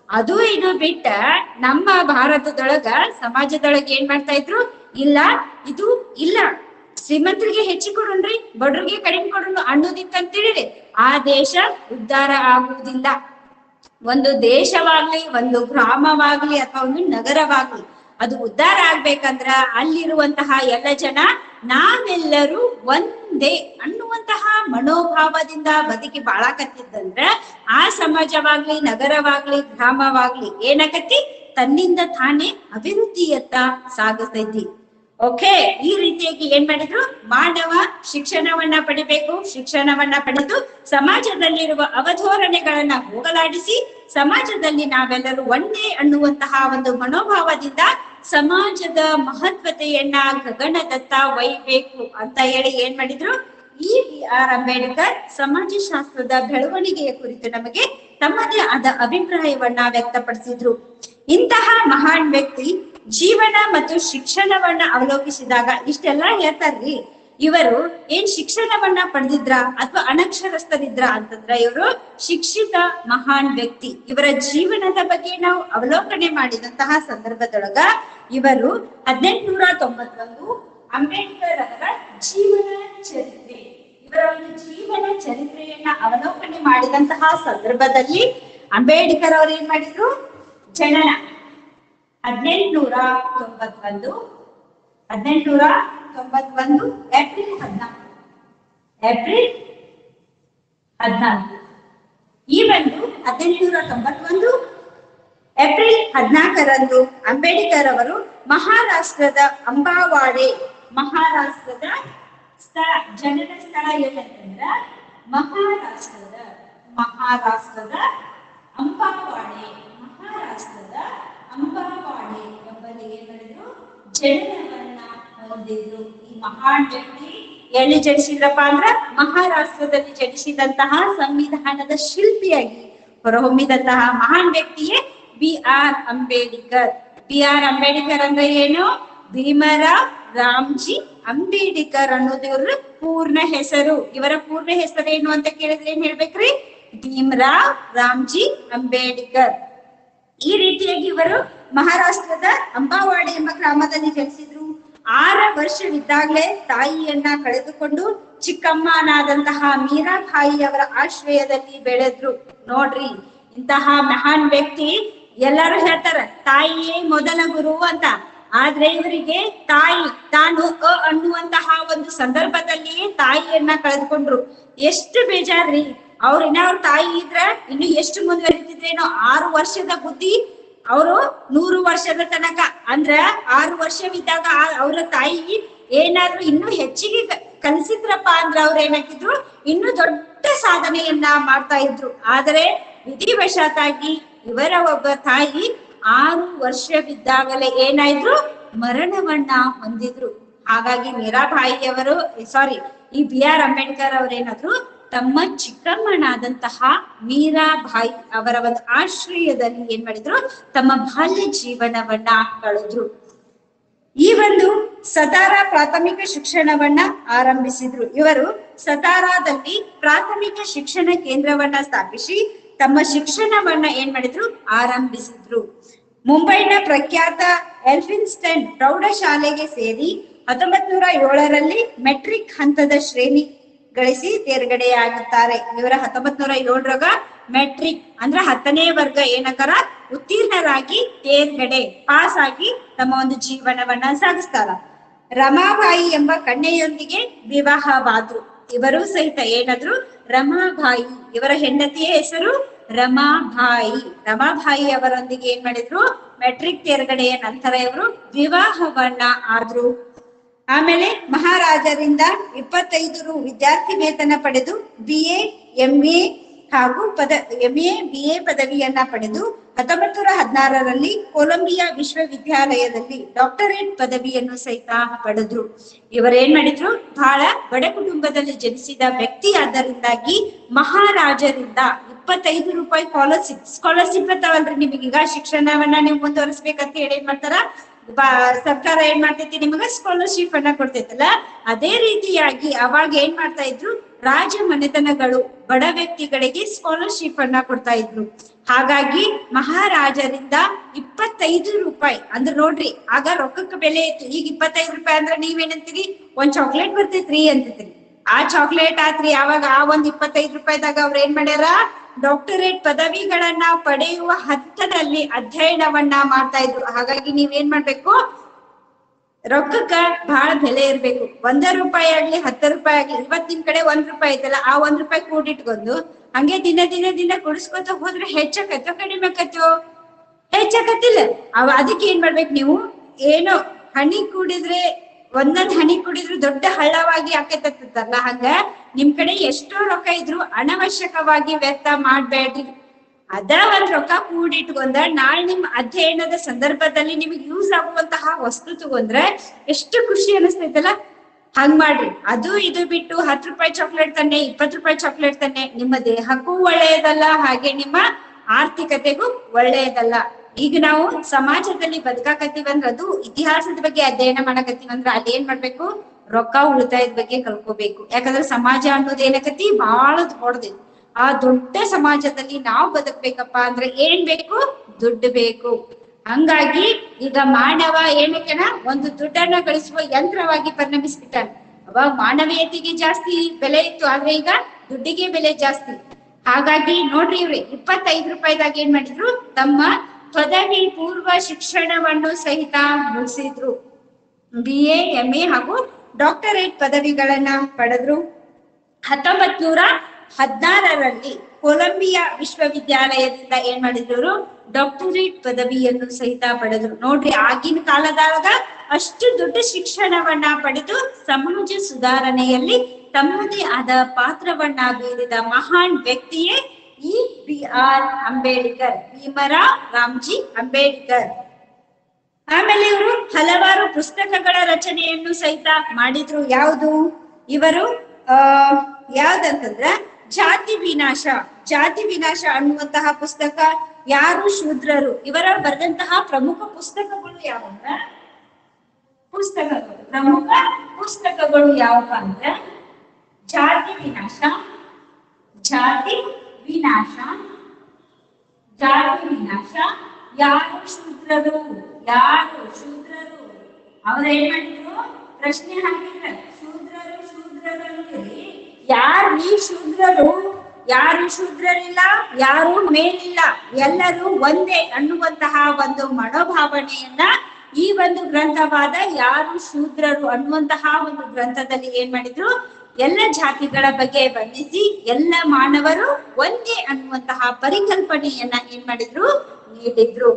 ಅದು ಇದು ಬಿಟ್ಟ ನಮ್ಮ ಭಾರತದೊಳಗ ಸಮಾಜದೊಳಗ ಏನ್ ಮಾಡ್ತಾ ಇದ್ರು ಇಲ್ಲ ಇದು ಇಲ್ಲ ಶ್ರೀಮಂತರಿಗೆ ಹೆಚ್ಚಿ ಕೊಡೋಣ್ರಿ ಬಡ್ರಿಗೆ ಕಡಿಮೆ ಕೊಡೋಣ ಅನ್ನೋದಿತ್ತಂತ ಹೇಳಿದ್ರೆ ಆ ದೇಶ ಉದ್ಧಾರ ಆಗುವುದಿಲ್ಲ ಒಂದು ದೇಶವಾಗ್ಲಿ ಒಂದು ಗ್ರಾಮವಾಗ್ಲಿ ಅಥವಾ ಒಂದು ನಗರವಾಗ್ಲಿ ಅದು ಉದ್ಧಾರ ಆಗ್ಬೇಕಂದ್ರ ಅಲ್ಲಿರುವಂತಹ ಎಲ್ಲ ಜನ ನಾವೆಲ್ಲರೂ ಒಂದೇ ಅನ್ನುವಂತಹ ಮನೋಭಾವದಿಂದ ಬದುಕಿ ಬಾಳಕತ್ತಿದ್ದಂದ್ರ ಆ ಸಮಾಜವಾಗ್ಲಿ ನಗರವಾಗ್ಲಿ ಗ್ರಾಮವಾಗ್ಲಿ ಏನಾಗತ್ತಿ ತನ್ನಿಂದ ತಾನೇ ಅಭಿವೃದ್ಧಿಯತ್ತ ಸಾಗತೈತಿ ಓಕೆ ಈ ರೀತಿಯಾಗಿ ಏನ್ ಮಾಡಿದ್ರು ಮಾನವ ಶಿಕ್ಷಣವನ್ನ ಪಡಿಬೇಕು ಶಿಕ್ಷಣವನ್ನ ಪಡೆದು ಸಮಾಜದಲ್ಲಿರುವ ಅವಧೋರಣೆಗಳನ್ನ ಹೋಗಲಾಡಿಸಿ ಸಮಾಜದಲ್ಲಿ ನಾವೆಲ್ಲರೂ ಒಂದೇ ಅನ್ನುವಂತಹ ಒಂದು ಮನೋಭಾವದಿಂದ ಸಮಾಜದ ಮಹತ್ವತೆಯನ್ನ ಗಗನದತ್ತ ಒಯ್ಬೇಕು ಅಂತ ಹೇಳಿ ಏನ್ ಮಾಡಿದ್ರು ಈ ಬಿ ಆರ್ ಅಂಬೇಡ್ಕರ್ ಸಮಾಜಶಾಸ್ತ್ರದ ಬೆಳವಣಿಗೆಯ ಕುರಿತು ನಮಗೆ ತಮ್ಮದೇ ಆದ ಅಭಿಪ್ರಾಯವನ್ನ ವ್ಯಕ್ತಪಡಿಸಿದ್ರು ಇಂತಹ ಮಹಾನ್ ವ್ಯಕ್ತಿ ಜೀವನ ಮತ್ತು ಶಿಕ್ಷಣವನ್ನ ಅವಲೋಕಿಸಿದಾಗ ಇಷ್ಟೆಲ್ಲ ಹೇಳ್ತಾರ್ರಿ ಇವರು ಏನ್ ಶಿಕ್ಷಣವನ್ನ ಪಡೆದಿದ್ರ ಅಥವಾ ಅನಕ್ಷರಸ್ಥರಿದ್ರ ಅಂತಂದ್ರ ಇವರು ಶಿಕ್ಷಿತ ಮಹಾನ್ ವ್ಯಕ್ತಿ ಇವರ ಜೀವನದ ಬಗ್ಗೆ ನಾವು ಅವಲೋಕನೆ ಮಾಡಿದಂತಹ ಸಂದರ್ಭದೊಳಗ ಇವರು ಹದಿನೆಂಟುನೂರ ತೊಂಬತ್ತೊಂದು ಅಂಬೇಡ್ಕರ್ ಅವರ ಜೀವನ ಚರಿತ್ರೆ ಇವರ ಒಂದು ಜೀವನ ಚರಿತ್ರೆಯನ್ನ ಅವಲೋಕನೆ ಮಾಡಿದಂತಹ ಸಂದರ್ಭದಲ್ಲಿ ಅಂಬೇಡ್ಕರ್ ಅವರು ಏನ್ ಮಾಡಿದ್ರು ಜನನ ಹದಿನೆಂಟುನೂರ ತೊಂಬತ್ತೊಂದು ಹದಿನೆಂಟುನೂರ ತೊಂಬತ್ತೊಂದು ಏಪ್ರಿಲ್ ಹದಿನಾಲ್ಕು ಏಪ್ರಿಲ್ ಹದಿನಾಲ್ಕು ಈ ಒಂದು ಹದಿನೆಂಟುನೂರ ತೊಂಬತ್ತೊಂದು ಏಪ್ರಿಲ್ ಹದಿನಾಲ್ಕರಂದು ಅಂಬೇಡ್ಕರ್ ಅವರು ಮಹಾರಾಷ್ಟ್ರದ ಅಂಬಾವಾಡೆ ಮಹಾರಾಷ್ಟ್ರದ ಸ್ಥಳ ಜನನ ಸ್ಥಳ ಏನಂತಂದ್ರ ಮಹಾರಾಷ್ಟ್ರದ ಮಹಾರಾಷ್ಟ್ರದ ಅಂಬಾವಾಡೆ ಮಹಾರಾಷ್ಟ್ರದ ಅಂಬಾವಾಡೆ ಎಂಬಲ್ಲಿ ಏನ್ ಮಾಡಿದ್ರು ಜನನವನ್ನ ಹೊಂದಿದ್ರು ಈ ಮಹಾನ್ ವ್ಯಕ್ತಿ ಎಲ್ಲಿ ಜನಿಸಿದ್ರಪ್ಪ ಅಂದ್ರ ಮಹಾರಾಷ್ಟ್ರದಲ್ಲಿ ಜನಿಸಿದಂತಹ ಸಂವಿಧಾನದ ಶಿಲ್ಪಿಯಾಗಿ ಹೊರಹೊಮ್ಮಿದಂತಹ ಮಹಾನ್ ವ್ಯಕ್ತಿಯೇ B R Ambedkar B R Ambedkar ಅಂದ್ರೆ ಏನು ಭೀಮರಾವ್ ರಾಮ್ಜಿ ಅಂಬೇಡ್ಕರ್ ಅನ್ನೋದು ಇವ್ರ ಪೂರ್ಣ ಹೆಸರು ಇವರ ಪೂರ್ಣ ಹೆಸರೇನು ಅಂತ ಕೇಳಿದ್ರೆ ಏನ್ ಹೇಳ್ಬೇಕ್ರಿ ಭೀಮರಾವ್ ರಾಮ್ಜಿ ಅಂಬೇಡ್ಕರ್ ಈ ರೀತಿಯಾಗಿ ಇವರು ಮಹಾರಾಷ್ಟ್ರದ ಅಂಬಾವಾಡಿ ಎಂಬ ಗ್ರಾಮದಲ್ಲಿ ಜನಿಸಿದ್ರು ಆರ ವರ್ಷವಿದ್ದಾಗಲೇ ತಾಯಿಯನ್ನ ಕಳೆದುಕೊಂಡು ಚಿಕ್ಕಮ್ಮನಾದಂತಹ ಮೀರಾಬಾಯಿ ಅವರ ಆಶ್ರಯದಲ್ಲಿ ಬೆಳೆದ್ರು ನೋಡ್ರಿ ಇಂತಹ ಮಹಾನ್ ವ್ಯಕ್ತಿ ಎಲ್ಲರೂ ಹೇಳ್ತಾರ ತಾಯಿಯೇ ಮೊದಲ ಗುರು ಅಂತ ಆದ್ರೆ ಇವರಿಗೆ ತಾಯಿ ತಾನು ಅ ಅನ್ನುವಂತಹ ಒಂದು ಸಂದರ್ಭದಲ್ಲಿ ತಾಯಿಯನ್ನ ಕಳೆದುಕೊಂಡ್ರು ಎಷ್ಟು ಬೇಜಾರ್ರಿ ಅವ್ರ ಇನ್ನ ಅವ್ರ ತಾಯಿ ಇದ್ರ ಇನ್ನು ಎಷ್ಟು ಮುಂದುವರಿತಿದ್ರೇನೋ ಆರು ವರ್ಷದ ಬುದ್ಧಿ ಅವರು ನೂರು ವರ್ಷದ ತನಕ ಅಂದ್ರ ಆರು ವರ್ಷವಿದ್ದಾಗ ಆ- ಅವರ ತಾಯಿ ಏನಾದ್ರು ಇನ್ನೂ ಹೆಚ್ಚಿಗೆ ಕ- ಕಲಿಸಿದ್ರಪ್ಪ ಅಂದ್ರ ಅವ್ರ ಏನಾಗಿದ್ರು ಇನ್ನು ದೊಡ್ಡ ಸಾಧನೆಯನ್ನ ಮಾಡ್ತಾ ಇದ್ರು ಆದರೆ ವಿಧಿವಶಾತಾಗಿ ಇವರ ಒಬ್ಬ ತಾಯಿ ಆರು ವರ್ಷವಿದ್ದಾಗಲೇ ಏನಾಯ್ತು ಮರಣವನ್ನ ಹೊಂದಿದ್ರು ಹಾಗಾಗಿ ಮೀರಾಬಾಯಿಯವರು ಸಾರಿ ಈ ಬಿ ಆರ್ ಅಂಬೇಡ್ಕರ್ ಅವರೇನಾದ್ರು ತಮ್ಮ ಚಿಕ್ಕಮ್ಮನಾದಂತಹ ಮೀರಾಬಾಯಿ ಅವರ ಒಂದು ಆಶ್ರಯದಲ್ಲಿ ಏನ್ ಮಾಡಿದ್ರು ತಮ್ಮ ಬಾಲ್ಯ ಜೀವನವನ್ನ ಕಳೆದ್ರು ಈ ಒಂದು ಸತಾರ ಪ್ರಾಥಮಿಕ ಶಿಕ್ಷಣವನ್ನ ಆರಂಭಿಸಿದ್ರು ಇವರು ಸತಾರಾದಲ್ಲಿ ಪ್ರಾಥಮಿಕ ಶಿಕ್ಷಣ ಕೇಂದ್ರವನ್ನ ಸ್ಥಾಪಿಸಿ ತಮ್ಮ ಶಿಕ್ಷಣವನ್ನ ಏನ್ ಮಾಡಿದ್ರು ಆರಂಭಿಸಿದ್ರು ಮುಂಬೈನ ಪ್ರಖ್ಯಾತ ಎಲ್ಫಿನ್ಸ್ಟನ್ ಪ್ರೌಢಶಾಲೆಗೆ ಸೇರಿ ಹತ್ತೊಂಬತ್ ನೂರ ಏಳರಲ್ಲಿ ಮೆಟ್ರಿಕ್ ಹಂತದ ಶ್ರೇಣಿ ಗಳಿಸಿ ತೇರ್ಗಡೆಯಾಗುತ್ತಾರೆ ಇವರ ಹತ್ತೊಂಬತ್ ನೂರ ಏಳರಾಗ ಮೆಟ್ರಿಕ್ ಅಂದ್ರ ಹತ್ತನೇ ವರ್ಗ ಏನಕರ ಉತ್ತೀರ್ಣರಾಗಿ ತೇರ್ಗಡೆ ಪಾಸ್ ಆಗಿ ತಮ್ಮ ಒಂದು ಜೀವನವನ್ನ ಸಾಗಿಸ್ತಾರ ರಮಾಬಾಯಿ ಎಂಬ ಕನ್ಯೆಯೊಂದಿಗೆ ವಿವಾಹವಾದ್ರು ಇವರು ಸಹಿತ ಏನಾದ್ರು ರಮಾಬಾಯಿ ಇವರ ಹೆಂಡತಿಯ ಹೆಸರು ರಮಾಬಾಯಿ ರಮಾಬಾಯಿ ಅವರೊಂದಿಗೆ ಏನ್ ಮಾಡಿದ್ರು ಮೆಟ್ರಿಕ್ ತೇರ್ಗಡೆಯ ನಂತರ ಇವರು ವಿವಾಹವನ್ನ ಆದ್ರು ಆಮೇಲೆ ಮಹಾರಾಜರಿಂದ ಇಪ್ಪತ್ತೈದು ರು ವಿದ್ಯಾರ್ಥಿ ವೇತನ ಪಡೆದು ಬಿ ಎ ಎಂ ಎ ಹಾಗೂ ಪದ ಎಂ ಎ ಬಿ ಎ ಪದವಿಯನ್ನ ಪಡೆದು ಹತ್ತೊಂಬತ್ತು ನೂರ ಹದಿನಾರರಲ್ಲಿ ಕೊಲಂಬಿಯಾ ವಿಶ್ವವಿದ್ಯಾಲಯದಲ್ಲಿ ಡಾಕ್ಟರೇಟ್ ಪದವಿಯನ್ನು ಸಹಿತ ಪಡೆದ್ರು ಇವರೇನ್ ಮಾಡಿದ್ರು ಬಹಳ ಬಡ ಕುಟುಂಬದಲ್ಲಿ ಜನಿಸಿದ ವ್ಯಕ್ತಿ ಆದ್ದರಿಂದಾಗಿ ಮಹಾರಾಜರಿಂದ ಇಪ್ಪತ್ತೈದು ರೂಪಾಯಿ ಸ್ಕಾಲರ್ಶಿಪ್ ಸ್ಕಾಲರ್ಶಿಪ್ ಬರ್ತಾವಲ್ರಿ ನಿಮಗೀಗ ಶಿಕ್ಷಣವನ್ನ ನೀವು ಮುಂದುವರಿಸ್ಬೇಕಂತ ಹೇಳಿ ಏನ್ ಮಾಡ್ತಾರ ಬ- ಸರ್ಕಾರ ಏನ್ ಮಾಡ್ತೈತಿ ನಿಮಗ ಸ್ಕಾಲರ್ಶಿಪ್ ಅನ್ನ ಕೊಡ್ತೈತಲ್ಲ ಅದೇ ರೀತಿಯಾಗಿ ಅವಾಗ ಏನ್ ಮಾಡ್ತಾ ಇದ್ರು ರಾಜ ಮನೆತನಗಳು ಬಡ ವ್ಯಕ್ತಿಗಳಿಗೆ ಸ್ಕಾಲರ್ಶಿಪ್ ಅನ್ನ ಕೊಡ್ತಾ ಇದ್ರು ಹಾಗಾಗಿ ಮಹಾರಾಜರಿಂದ ಇಪ್ಪತ್ತೈದು ರೂಪಾಯಿ ಅಂದ್ರೆ ನೋಡ್ರಿ ಆಗ ರೊಕ್ಕಕ್ಕೆ ಬೆಲೆ ಇತ್ತು ಈಗ ಇಪ್ಪತ್ತೈದು ರೂಪಾಯಿ ಅಂದ್ರೆ ನೀವೇನಂತೀರಿ ಒಂದ್ ಚಾಕ್ಲೇಟ್ ಬರ್ತೈತ್ರಿ ಅಂತೀರಿ ಆ ಚಾಕ್ಲೇಟ್ ಆತ್ರಿ ಅವಾಗ ಆ ಒಂದ್ ಇಪ್ಪತ್ತೈದು ರೂಪಾಯಿದಾಗ ಅವ್ರ ಏನ್ ಮಾಡ್ಯಾರ ಡಾಕ್ಟರೇಟ್ ಪದವಿಗಳನ್ನ ಪಡೆಯುವ ಹಂತದಲ್ಲಿ ಅಧ್ಯಯನವನ್ನ ಮಾಡ್ತಾ ಇದ್ರು ಹಾಗಾಗಿ ನೀವ್ ಏನ್ ಮಾಡ್ಬೇಕು ರೊಕ್ಕಕ್ಕ ಬಹಳ ಬೆಲೆ ಇರ್ಬೇಕು ಒಂದ ರೂಪಾಯಿ ಆಗ್ಲಿ ಹತ್ತ ರೂಪಾಯಿ ಆಗ್ಲಿ ಇವತ್ತಿನ ಕಡೆ ಒಂದ್ ರೂಪಾಯಿ ಐತಲ್ಲ ಆ ಒಂದ್ ರೂಪಾಯಿ ಕೂಡಿಟ್ಕೊಂಡು ಹಂಗೆ ದಿನ ದಿನ ದಿನ ಕುಡಿಸ್ಕೊತ ಹೋದ್ರೆ ಹೆಚ್ಚಕತ್ತೋ ಕಡಿಮೆ ಆಕತ್ತೋ ಹೆಚ್ಚಾಕತ್ತಿಲ್ಲ ಅವ ಅದಕ್ಕೆ ಏನ್ ಮಾಡ್ಬೇಕು ನೀವು ಏನೋ ಹನಿ ಕುಡಿದ್ರೆ ಒಂದೊಂದ್ ಹನಿ ಕುಡಿದ್ರು ದೊಡ್ಡ ಹಳ್ಳವಾಗಿ ಆಕೈತಲ್ಲ ಹಂಗ ನಿಮ್ ಕಡೆ ಎಷ್ಟೋ ರೊಕ್ಕ ಇದ್ರು ಅನವಶ್ಯಕವಾಗಿ ವ್ಯರ್ಥ ಮಾಡ್ಬೇಡ್ರಿ ಅದ ಒಂದ್ ರೊಕ್ಕ ಕೂಡಿಟ್ಕೊಂಡ ನಾಳೆ ನಿಮ್ ಅಧ್ಯಯನದ ಸಂದರ್ಭದಲ್ಲಿ ನಿಮಗೆ ಯೂಸ್ ಆಗುವಂತಹ ವಸ್ತು ತಗೊಂಡ್ರೆ ಎಷ್ಟು ಖುಷಿ ಅನಿಸ್ತೈತಲ್ಲ ಹಂಗ್ ಮಾಡ್ರಿ ಅದು ಇದು ಬಿಟ್ಟು ಹತ್ತು ರೂಪಾಯಿ ಚಾಕ್ಲೇಟ್ ತನ್ನೆ ಇಪ್ಪತ್ತು ರೂಪಾಯಿ ಚಾಕ್ಲೇಟ್ ತನ್ನೆ ನಿಮ್ಮ ದೇಹಕ್ಕೂ ಒಳ್ಳೆಯದಲ್ಲ ಹಾಗೆ ನಿಮ್ಮ ಆರ್ಥಿಕತೆಗೂ ಒಳ್ಳೆಯದಲ್ಲ ಈಗ ನಾವು ಸಮಾಜದಲ್ಲಿ ಬದುಕಾಕತ್ತೀವಂದ್ರ ಅದು ಇತಿಹಾಸದ ಬಗ್ಗೆ ಅಧ್ಯಯನ ಮಾಡಕತ್ತೀವಂದ್ರ ಅಲ್ಲಿ ಏನ್ ಮಾಡ್ಬೇಕು ರೊಕ್ಕ ಉಳಿತಾಯದ ಬಗ್ಗೆ ಕಲ್ಕೋಬೇಕು ಯಾಕಂದ್ರೆ ಸಮಾಜ ಅನ್ನೋದು ಏನಕತಿ ಬಹಳ ದೊಡ್ಡದು ಆ ದೊಡ್ಡ ಸಮಾಜದಲ್ಲಿ ನಾವು ಬದುಕ್ಬೇಕಪ್ಪ ಅಂದ್ರೆ ಏನ್ ಬೇಕು ದುಡ್ಡು ಬೇಕು ಹಂಗಾಗಿ ಈಗ ಮಾನವ ಏನಕ್ಕೆನ ಒಂದು ದುಡ್ಡನ್ನ ಗಳಿಸುವ ಯಂತ್ರವಾಗಿ ಪರಿಣಮಿಸ್ಬಿಟ್ಟಾನೆ ಅವಾಗ ಮಾನವೀಯತೆಗೆ ಜಾಸ್ತಿ ಬೆಲೆ ಇತ್ತು ಆದ್ರೆ ಈಗ ದುಡ್ಡಿಗೆ ಬೆಲೆ ಜಾಸ್ತಿ ಹಾಗಾಗಿ ನೋಡ್ರಿ ಇವ್ರಿ ಇಪ್ಪತ್ತೈದು ರೂಪಾಯಿದಾಗ ಏನ್ ಮಾಡಿದ್ರು ತಮ್ಮ ಪದವಿ ಪೂರ್ವ ಶಿಕ್ಷಣವನ್ನು ಸಹಿತ ಮುಗಿಸಿದ್ರು ಬಿ ಎ ಎಂ ಎ ಹಾಗೂ ಡಾಕ್ಟರೇಟ್ ಪದವಿಗಳನ್ನ ಪಡೆದ್ರು ಹತ್ತೊಂಬತ್ ನೂರ ಹದಿನಾರರಲ್ಲಿ ಕೊಲಂಬಿಯಾ ವಿಶ್ವವಿದ್ಯಾಲಯದಿಂದ ಏನ್ ಮಾಡಿದ್ರು ಡಾಕ್ಟರೇಟ್ ಪದವಿಯನ್ನು ಸಹಿತ ಪಡೆದ್ರು ನೋಡ್ರಿ ಆಗಿನ ಕಾಲದಾಗ ಅಷ್ಟು ದೊಡ್ಡ ಶಿಕ್ಷಣವನ್ನ ಪಡೆದು ಸಮಾಜ ಸುಧಾರಣೆಯಲ್ಲಿ ತಮ್ಮದೇ ಆದ ಪಾತ್ರವನ್ನ ಬೀರಿದ ಮಹಾನ್ ವ್ಯಕ್ತಿಯೇ ಈ ಬಿ ಆರ್ ಅಂಬೇಡ್ಕರ್ ಭೀಮರಾವ್ ರಾಮ್ಜಿ ಅಂಬೇಡ್ಕರ್ ಆಮೇಲೆ ಇವರು ಹಲವಾರು ಪುಸ್ತಕಗಳ ರಚನೆಯನ್ನು ಸಹಿತ ಮಾಡಿದ್ರು ಯಾವುದು ಇವರು ಆ ಯಾವ್ದಂತಂದ್ರ ಜಾತಿ ವಿನಾಶ ಜಾತಿ ವಿನಾಶ ಅನ್ನುವಂತಹ ಪುಸ್ತಕ ಯಾರು ಶೂದ್ರರು ಇವರ ಬರೆದಂತಹ ಪ್ರಮುಖ ಪುಸ್ತಕಗಳು ಯಾವಂದ್ರ ಪುಸ್ತಕಗಳು ಪ್ರಮುಖ ಪುಸ್ತಕಗಳು ಯಾವಪ್ಪ ಅಂದ್ರೆ ಜಾತಿ ವಿನಾಶ ಜಾತಿ ವಿನಾಶ ಜಾತಿ ವಿನಾಶ ಯಾರು ಶೂದ್ರರು ಯಾರು ಶೂದ್ರರು ಅವ್ರ ಏನ್ ಮಾಡಿದ್ರು ಪ್ರಶ್ನೆ ಹಾಕಿದ್ರ ಶೂದ್ರರು ಶೂದ್ರರು ಅಂತೀರಿ ಯಾರು ಈ ಶೂದ್ರರು ಯಾರು ಶೂದ್ರರಿಲ್ಲ ಯಾರು ಮೇಲಿಲ್ಲ ಎಲ್ಲರೂ ಒಂದೇ ಅನ್ನುವಂತಹ ಒಂದು ಮನೋಭಾವನೆಯನ್ನ ಈ ಒಂದು ಗ್ರಂಥವಾದ ಯಾರು ಶೂದ್ರರು ಅನ್ನುವಂತಹ ಒಂದು ಗ್ರಂಥದಲ್ಲಿ ಏನ್ ಮಾಡಿದ್ರು ಎಲ್ಲ ಜಾತಿಗಳ ಬಗ್ಗೆ ವರ್ಣಿಸಿ ಎಲ್ಲ ಮಾನವರು ಒಂದೇ ಅನ್ನುವಂತಹ ಪರಿಕಲ್ಪನೆಯನ್ನ ಏನ್ ಮಾಡಿದ್ರು ನೀಡಿದ್ರು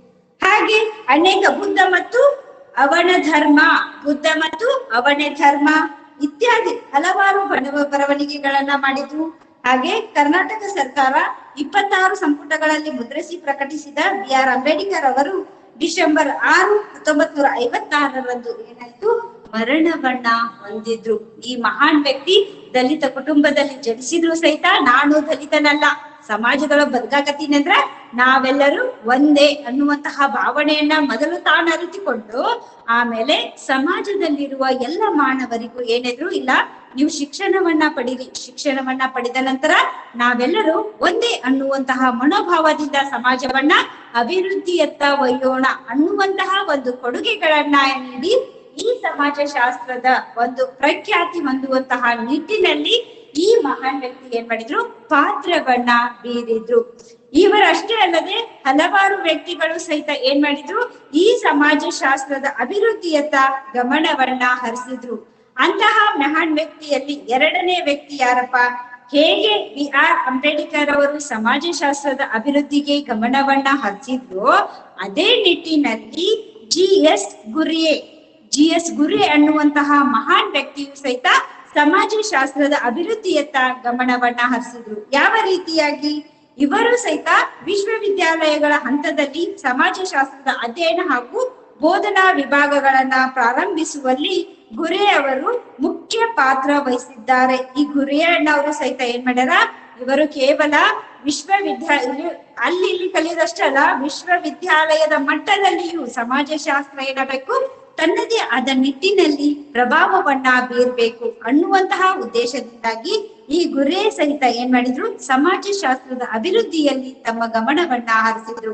ಹಾಗೆ ಅನೇಕ ಬುದ್ಧ ಮತ್ತು ಅವನ ಧರ್ಮ ಬುದ್ಧ ಮತ್ತು ಅವನ ಧರ್ಮ ಇತ್ಯಾದಿ ಹಲವಾರು ಬರವ ಬರವಣಿಗೆಗಳನ್ನ ಮಾಡಿದ್ರು ಹಾಗೆ ಕರ್ನಾಟಕ ಸರ್ಕಾರ ಇಪ್ಪತ್ತಾರು ಸಂಪುಟಗಳಲ್ಲಿ ಮುದ್ರಿಸಿ ಪ್ರಕಟಿಸಿದ ಬಿ ಆರ್ ಅಂಬೇಡ್ಕರ್ ಅವರು ಡಿಸೆಂಬರ್ ಆರು ಹತ್ತೊಂಬತ್ ನೂರ ಐವತ್ತಾರರಂದು ಏನಾಯ್ತು ಮರಣವನ್ನ ಹೊಂದಿದ್ರು ಈ ಮಹಾನ್ ವ್ಯಕ್ತಿ ದಲಿತ ಕುಟುಂಬದಲ್ಲಿ ಜನಿಸಿದ್ರು ಸಹಿತ ನಾನು ದಲಿತನಲ್ಲ ಸಮಾಜದೊಳಗೆ ಬದುಕಾಕತ್ತೀನಿ ಅಂದ್ರ ನಾವೆಲ್ಲರೂ ಒಂದೇ ಅನ್ನುವಂತಹ ಭಾವನೆಯನ್ನ ಮೊದಲು ತಾನು ಅರಿತುಕೊಂಡು ಆಮೇಲೆ ಸಮಾಜದಲ್ಲಿರುವ ಎಲ್ಲ ಮಾನವರಿಗೂ ಏನಿದ್ರು ಇಲ್ಲ ನೀವು ಶಿಕ್ಷಣವನ್ನ ಪಡೀರಿ ಶಿಕ್ಷಣವನ್ನ ಪಡೆದ ನಂತರ ನಾವೆಲ್ಲರೂ ಒಂದೇ ಅನ್ನುವಂತಹ ಮನೋಭಾವದಿಂದ ಸಮಾಜವನ್ನ ಅಭಿವೃದ್ಧಿಯತ್ತ ಒಯ್ಯೋಣ ಅನ್ನುವಂತಹ ಒಂದು ಕೊಡುಗೆಗಳನ್ನ ನೀಡಿ ಈ ಸಮಾಜಶಾಸ್ತ್ರದ ಒಂದು ಪ್ರಖ್ಯಾತಿ ಹೊಂದುವಂತಹ ನಿಟ್ಟಿನಲ್ಲಿ ಈ ಮಹಾನ್ ವ್ಯಕ್ತಿ ಏನ್ ಮಾಡಿದ್ರು ಪಾತ್ರವನ್ನ ಬೀರಿದ್ರು ಇವರಷ್ಟೇ ಅಲ್ಲದೆ ಹಲವಾರು ವ್ಯಕ್ತಿಗಳು ಸಹಿತ ಏನ್ ಮಾಡಿದ್ರು ಈ ಸಮಾಜಶಾಸ್ತ್ರದ ಅಭಿವೃದ್ಧಿಯತ್ತ ಗಮನವನ್ನ ಹರಿಸಿದ್ರು ಅಂತಹ ಮಹಾನ್ ವ್ಯಕ್ತಿಯಲ್ಲಿ ಎರಡನೇ ವ್ಯಕ್ತಿ ಯಾರಪ್ಪ ಹೇಗೆ ಬಿ ಆರ್ ಅಂಬೇಡ್ಕರ್ ಅವರು ಸಮಾಜಶಾಸ್ತ್ರದ ಅಭಿವೃದ್ಧಿಗೆ ಗಮನವನ್ನ ಹರಿಸಿದ್ರು ಅದೇ ನಿಟ್ಟಿನಲ್ಲಿ ಜಿ ಎಸ್ ಗುರಿಯೆ ಜಿ ಎಸ್ ಗುರಿ ಅನ್ನುವಂತಹ ಮಹಾನ್ ವ್ಯಕ್ತಿಯು ಸಹಿತ ಸಮಾಜಶಾಸ್ತ್ರದ ಅಭಿವೃದ್ಧಿಯತ್ತ ಗಮನವನ್ನ ಹರಿಸಿದ್ರು ಯಾವ ರೀತಿಯಾಗಿ ಇವರು ಸಹಿತ ವಿಶ್ವವಿದ್ಯಾಲಯಗಳ ಹಂತದಲ್ಲಿ ಸಮಾಜಶಾಸ್ತ್ರದ ಅಧ್ಯಯನ ಹಾಗೂ ಬೋಧನಾ ವಿಭಾಗಗಳನ್ನ ಪ್ರಾರಂಭಿಸುವಲ್ಲಿ ಗುರೆ ಅವರು ಮುಖ್ಯ ಪಾತ್ರ ವಹಿಸಿದ್ದಾರೆ ಈ ಗುರಿಯಣ್ಣವರು ಸಹಿತ ಏನ್ ಮಾಡ್ಯಾರ ಇವರು ಕೇವಲ ವಿಶ್ವವಿದ್ಯಾಲಯ ಅಲ್ಲಿ ಇಲ್ಲಿ ಕಲಿಯೋದಷ್ಟೇ ಅಲ್ಲ ವಿಶ್ವವಿದ್ಯಾಲಯದ ಮಟ್ಟದಲ್ಲಿಯೂ ಸಮಾಜಶಾಸ್ತ್ರ ಏನಾಗಬೇಕು ತನ್ನದೇ ಆದ ನಿಟ್ಟಿನಲ್ಲಿ ಪ್ರಭಾವವನ್ನ ಬೀರ್ಬೇಕು ಅನ್ನುವಂತಹ ಉದ್ದೇಶದಿಂದಾಗಿ ಈ ಗುರೇ ಸಹಿತ ಏನ್ ಮಾಡಿದ್ರು ಸಮಾಜಶಾಸ್ತ್ರದ ಅಭಿವೃದ್ಧಿಯಲ್ಲಿ ತಮ್ಮ ಗಮನವನ್ನ ಹರಿಸಿದ್ರು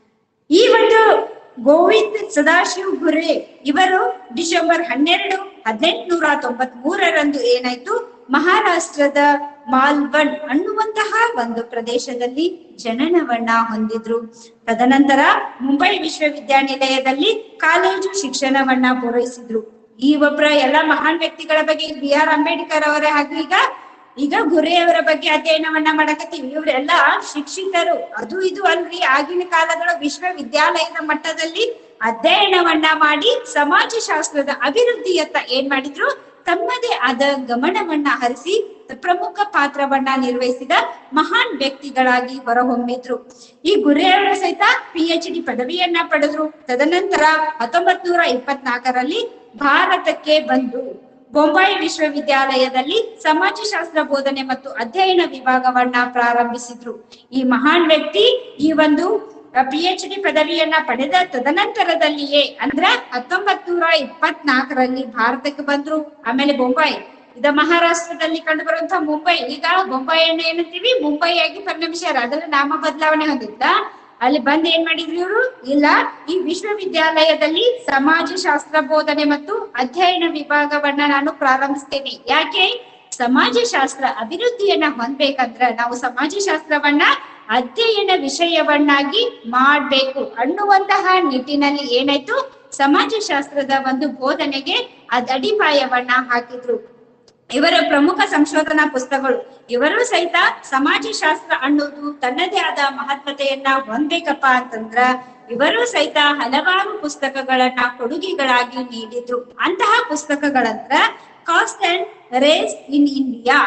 ಈ ಒಂದು ಗೋವಿಂದ್ ಸದಾಶಿವ್ ಗುರೆ ಇವರು ಡಿಸೆಂಬರ್ ಹನ್ನೆರಡು ಹದಿನೆಂಟುನೂರ ತೊಂಬತ್ ಮೂರರಂದು ಏನಾಯ್ತು ಮಹಾರಾಷ್ಟ್ರದ ಮಾಲ್ವನ್ ಅನ್ನುವಂತಹ ಒಂದು ಪ್ರದೇಶದಲ್ಲಿ ಜನನವನ್ನ ಹೊಂದಿದ್ರು ತದನಂತರ ಮುಂಬೈ ವಿಶ್ವವಿದ್ಯಾನಿಲಯದಲ್ಲಿ ಕಾಲೇಜು ಶಿಕ್ಷಣವನ್ನ ಪೂರೈಸಿದ್ರು ಈ ಒಬ್ಬರ ಎಲ್ಲ ಮಹಾನ್ ವ್ಯಕ್ತಿಗಳ ಬಗ್ಗೆ ಬಿ ಆರ್ ಅಂಬೇಡ್ಕರ್ ಅವರೇ ಹಾಗೂ ಈಗ ಈಗ ಗುರೆಯವರ ಬಗ್ಗೆ ಅಧ್ಯಯನವನ್ನ ಮಾಡಕತ್ತೀವಿ ಇವರೆಲ್ಲ ಶಿಕ್ಷಿತರು ಅದು ಇದು ಅಲ್ರಿ ಆಗಿನ ಕಾಲದೊಳ ವಿಶ್ವವಿದ್ಯಾಲಯದ ಮಟ್ಟದಲ್ಲಿ ಅಧ್ಯಯನವನ್ನ ಮಾಡಿ ಸಮಾಜಶಾಸ್ತ್ರದ ಅಭಿವೃದ್ಧಿಯತ್ತ ಏನ್ ಮಾಡಿದ್ರು ತಮ್ಮದೇ ಆದ ಗಮನವನ್ನ ಹರಿಸಿ ಪ್ರಮುಖ ಪಾತ್ರವನ್ನ ನಿರ್ವಹಿಸಿದ ಮಹಾನ್ ವ್ಯಕ್ತಿಗಳಾಗಿ ಹೊರಹೊಮ್ಮಿದ್ರು ಈ ಗುರೆಯವರು ಸಹಿತ ಪಿ ಎಚ್ ಡಿ ಪದವಿಯನ್ನ ಪಡೆದ್ರು ತದನಂತರ ಹತ್ತೊಂಬತ್ ನೂರ ಇಪ್ಪತ್ನಾಲ್ಕರಲ್ಲಿ ಭಾರತಕ್ಕೆ ಬಂದು ಬೊಂಬೈ ವಿಶ್ವವಿದ್ಯಾಲಯದಲ್ಲಿ ಸಮಾಜಶಾಸ್ತ್ರ ಬೋಧನೆ ಮತ್ತು ಅಧ್ಯಯನ ವಿಭಾಗವನ್ನ ಪ್ರಾರಂಭಿಸಿದ್ರು ಈ ಮಹಾನ್ ವ್ಯಕ್ತಿ ಈ ಒಂದು ಪಿ ಎಚ್ ಡಿ ಪದವಿಯನ್ನ ಪಡೆದ ತದನಂತರದಲ್ಲಿಯೇ ಅಂದ್ರ ಹತ್ತೊಂಬತ್ ನೂರ ಇಪ್ಪತ್ನಾಲ್ಕರಲ್ಲಿ ಭಾರತಕ್ಕೆ ಬಂದ್ರು ಆಮೇಲೆ ಬೊಂಬೈ ಇದ ಮಹಾರಾಷ್ಟ್ರದಲ್ಲಿ ಕಂಡು ಬರುವಂತಹ ಮುಂಬೈ ಈಗ ಬೊಂಬೈಯನ್ನ ಏನಂತೀವಿ ಮುಂಬೈ ಆಗಿ ಪರಿಣಮಿಸ್ಯಾರ ಅದರ ನಾಮ ಬದಲಾವಣೆ ಹೊಂದಿದ್ದ ಅಲ್ಲಿ ಬಂದ್ ಏನ್ ಮಾಡಿದ್ರು ಇವರು ಇಲ್ಲ ಈ ವಿಶ್ವವಿದ್ಯಾಲಯದಲ್ಲಿ ಸಮಾಜಶಾಸ್ತ್ರ ಬೋಧನೆ ಮತ್ತು ಅಧ್ಯಯನ ವಿಭಾಗವನ್ನ ನಾನು ಪ್ರಾರಂಭಿಸ್ತೇನೆ ಯಾಕೆ ಸಮಾಜಶಾಸ್ತ್ರ ಅಭಿವೃದ್ಧಿಯನ್ನ ಹೊಂದ್ಬೇಕಂದ್ರ ನಾವು ಸಮಾಜಶಾಸ್ತ್ರವನ್ನ ಅಧ್ಯಯನ ವಿಷಯವನ್ನಾಗಿ ಮಾಡ್ಬೇಕು ಅನ್ನುವಂತಹ ನಿಟ್ಟಿನಲ್ಲಿ ಏನಾಯ್ತು ಸಮಾಜಶಾಸ್ತ್ರದ ಒಂದು ಬೋಧನೆಗೆ ಅದ್ ಅಡಿಪಾಯವನ್ನ ಹಾಕಿದ್ರು ಇವರ ಪ್ರಮುಖ ಸಂಶೋಧನಾ ಪುಸ್ತಕಗಳು ಇವರು ಸಹಿತ ಸಮಾಜಶಾಸ್ತ್ರ ಅನ್ನೋದು ತನ್ನದೇ ಆದ ಮಹತ್ವತೆಯನ್ನ ಹೊಂದ್ಬೇಕಪ್ಪ ಅಂತಂದ್ರ ಇವರು ಸಹಿತ ಹಲವಾರು ಪುಸ್ತಕಗಳನ್ನ ಕೊಡುಗೆಗಳಾಗಿ ನೀಡಿದ್ರು ಅಂತಹ ಪುಸ್ತಕಗಳಂದ್ರ caste and race in India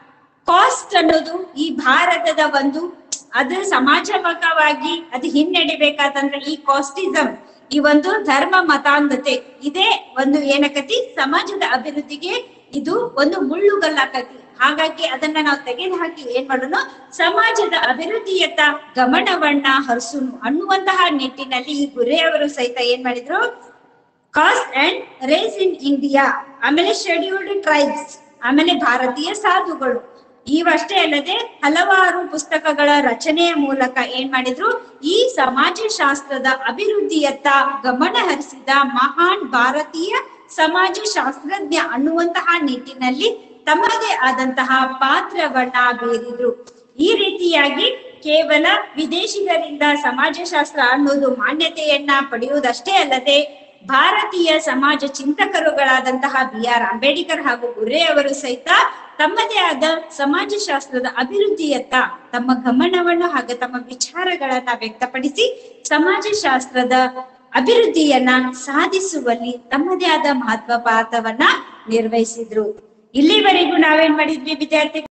caste ಅನ್ನೋದು ಈ ಭಾರತದ ಒಂದು ಅದು ಸಮಾಜಮುಖವಾಗಿ ಅದು ಹಿನ್ನಡಿಬೇಕಾತಂದ್ರೆ ಈ ಕಾಸ್ಟಿಸಂ ಈ ಒಂದು ಧರ್ಮ ಮತಾಂಧತೆ ಇದೇ ಒಂದು ಏನಕತಿ ಸಮಾಜದ ಅಭಿವೃದ್ಧಿಗೆ ಇದು ಒಂದು ಮುಳ್ಳುಗಲ್ಲಾಕತಿ ಹಾಗಾಗಿ ಅದನ್ನ ನಾವು ತೆಗೆದು ಹಾಕಿ ಏನ್ ಮಾಡೋಣ ಸಮಾಜದ ಅಭಿವೃದ್ಧಿಯತ್ತ ಗಮನವನ್ನ ಹರಿಸುನು ಅನ್ನುವಂತಹ ನಿಟ್ಟಿನಲ್ಲಿ ಈ ಗುರೆಯವರು ಸಹಿತ ಏನ್ ಮಾಡಿದ್ರು caste and race in India ಆಮೇಲೆ ಶೆಡ್ಯೂಲ್ಡ್ ಟ್ರೈಬ್ಸ್ ಆಮೇಲೆ ಭಾರತೀಯ ಸಾಧುಗಳು ಇವಷ್ಟೇ ಅಲ್ಲದೆ ಹಲವಾರು ಪುಸ್ತಕಗಳ ರಚನೆಯ ಮೂಲಕ ಏನ್ ಮಾಡಿದ್ರು ಈ ಸಮಾಜಶಾಸ್ತ್ರದ ಅಭಿವೃದ್ಧಿಯತ್ತ ಗಮನ ಹರಿಸಿದ ಮಹಾನ್ ಭಾರತೀಯ ಸಮಾಜಶಾಸ್ತ್ರಜ್ಞ ಅನ್ನುವಂತಹ ನಿಟ್ಟಿನಲ್ಲಿ ತಮ್ಮದೇ ಆದಂತಹ ಪಾತ್ರವನ್ನ ಬೀರಿದ್ರು ಈ ರೀತಿಯಾಗಿ ಕೇವಲ ವಿದೇಶಿಗರಿಂದ ಸಮಾಜಶಾಸ್ತ್ರ ಅನ್ನೋದು ಮಾನ್ಯತೆಯನ್ನ ಪಡೆಯುವುದಷ್ಟೇ ಅಲ್ಲದೆ ಭಾರತೀಯ ಸಮಾಜ ಚಿಂತಕರುಗಳಾದಂತಹ ಬಿ ಆರ್ ಅಂಬೇಡ್ಕರ್ ಹಾಗೂ ಗುರೆ ಅವರು ಸಹಿತ ತಮ್ಮದೇ ಆದ ಸಮಾಜಶಾಸ್ತ್ರದ ಅಭಿವೃದ್ಧಿಯತ್ತ ತಮ್ಮ ಗಮನವನ್ನು ಹಾಗೂ ತಮ್ಮ ವಿಚಾರಗಳನ್ನ ವ್ಯಕ್ತಪಡಿಸಿ ಸಮಾಜಶಾಸ್ತ್ರದ ಅಭಿವೃದ್ಧಿಯನ್ನ ಸಾಧಿಸುವಲ್ಲಿ ತಮ್ಮದೇ ಆದ ಮಹತ್ವ ಪಾತ್ರವನ್ನ ನಿರ್ವಹಿಸಿದ್ರು ಇಲ್ಲಿವರೆಗೂ ನಾವೇನ್ ಮಾಡಿದ್ವಿ ವಿದ್ಯಾರ್ಥಿ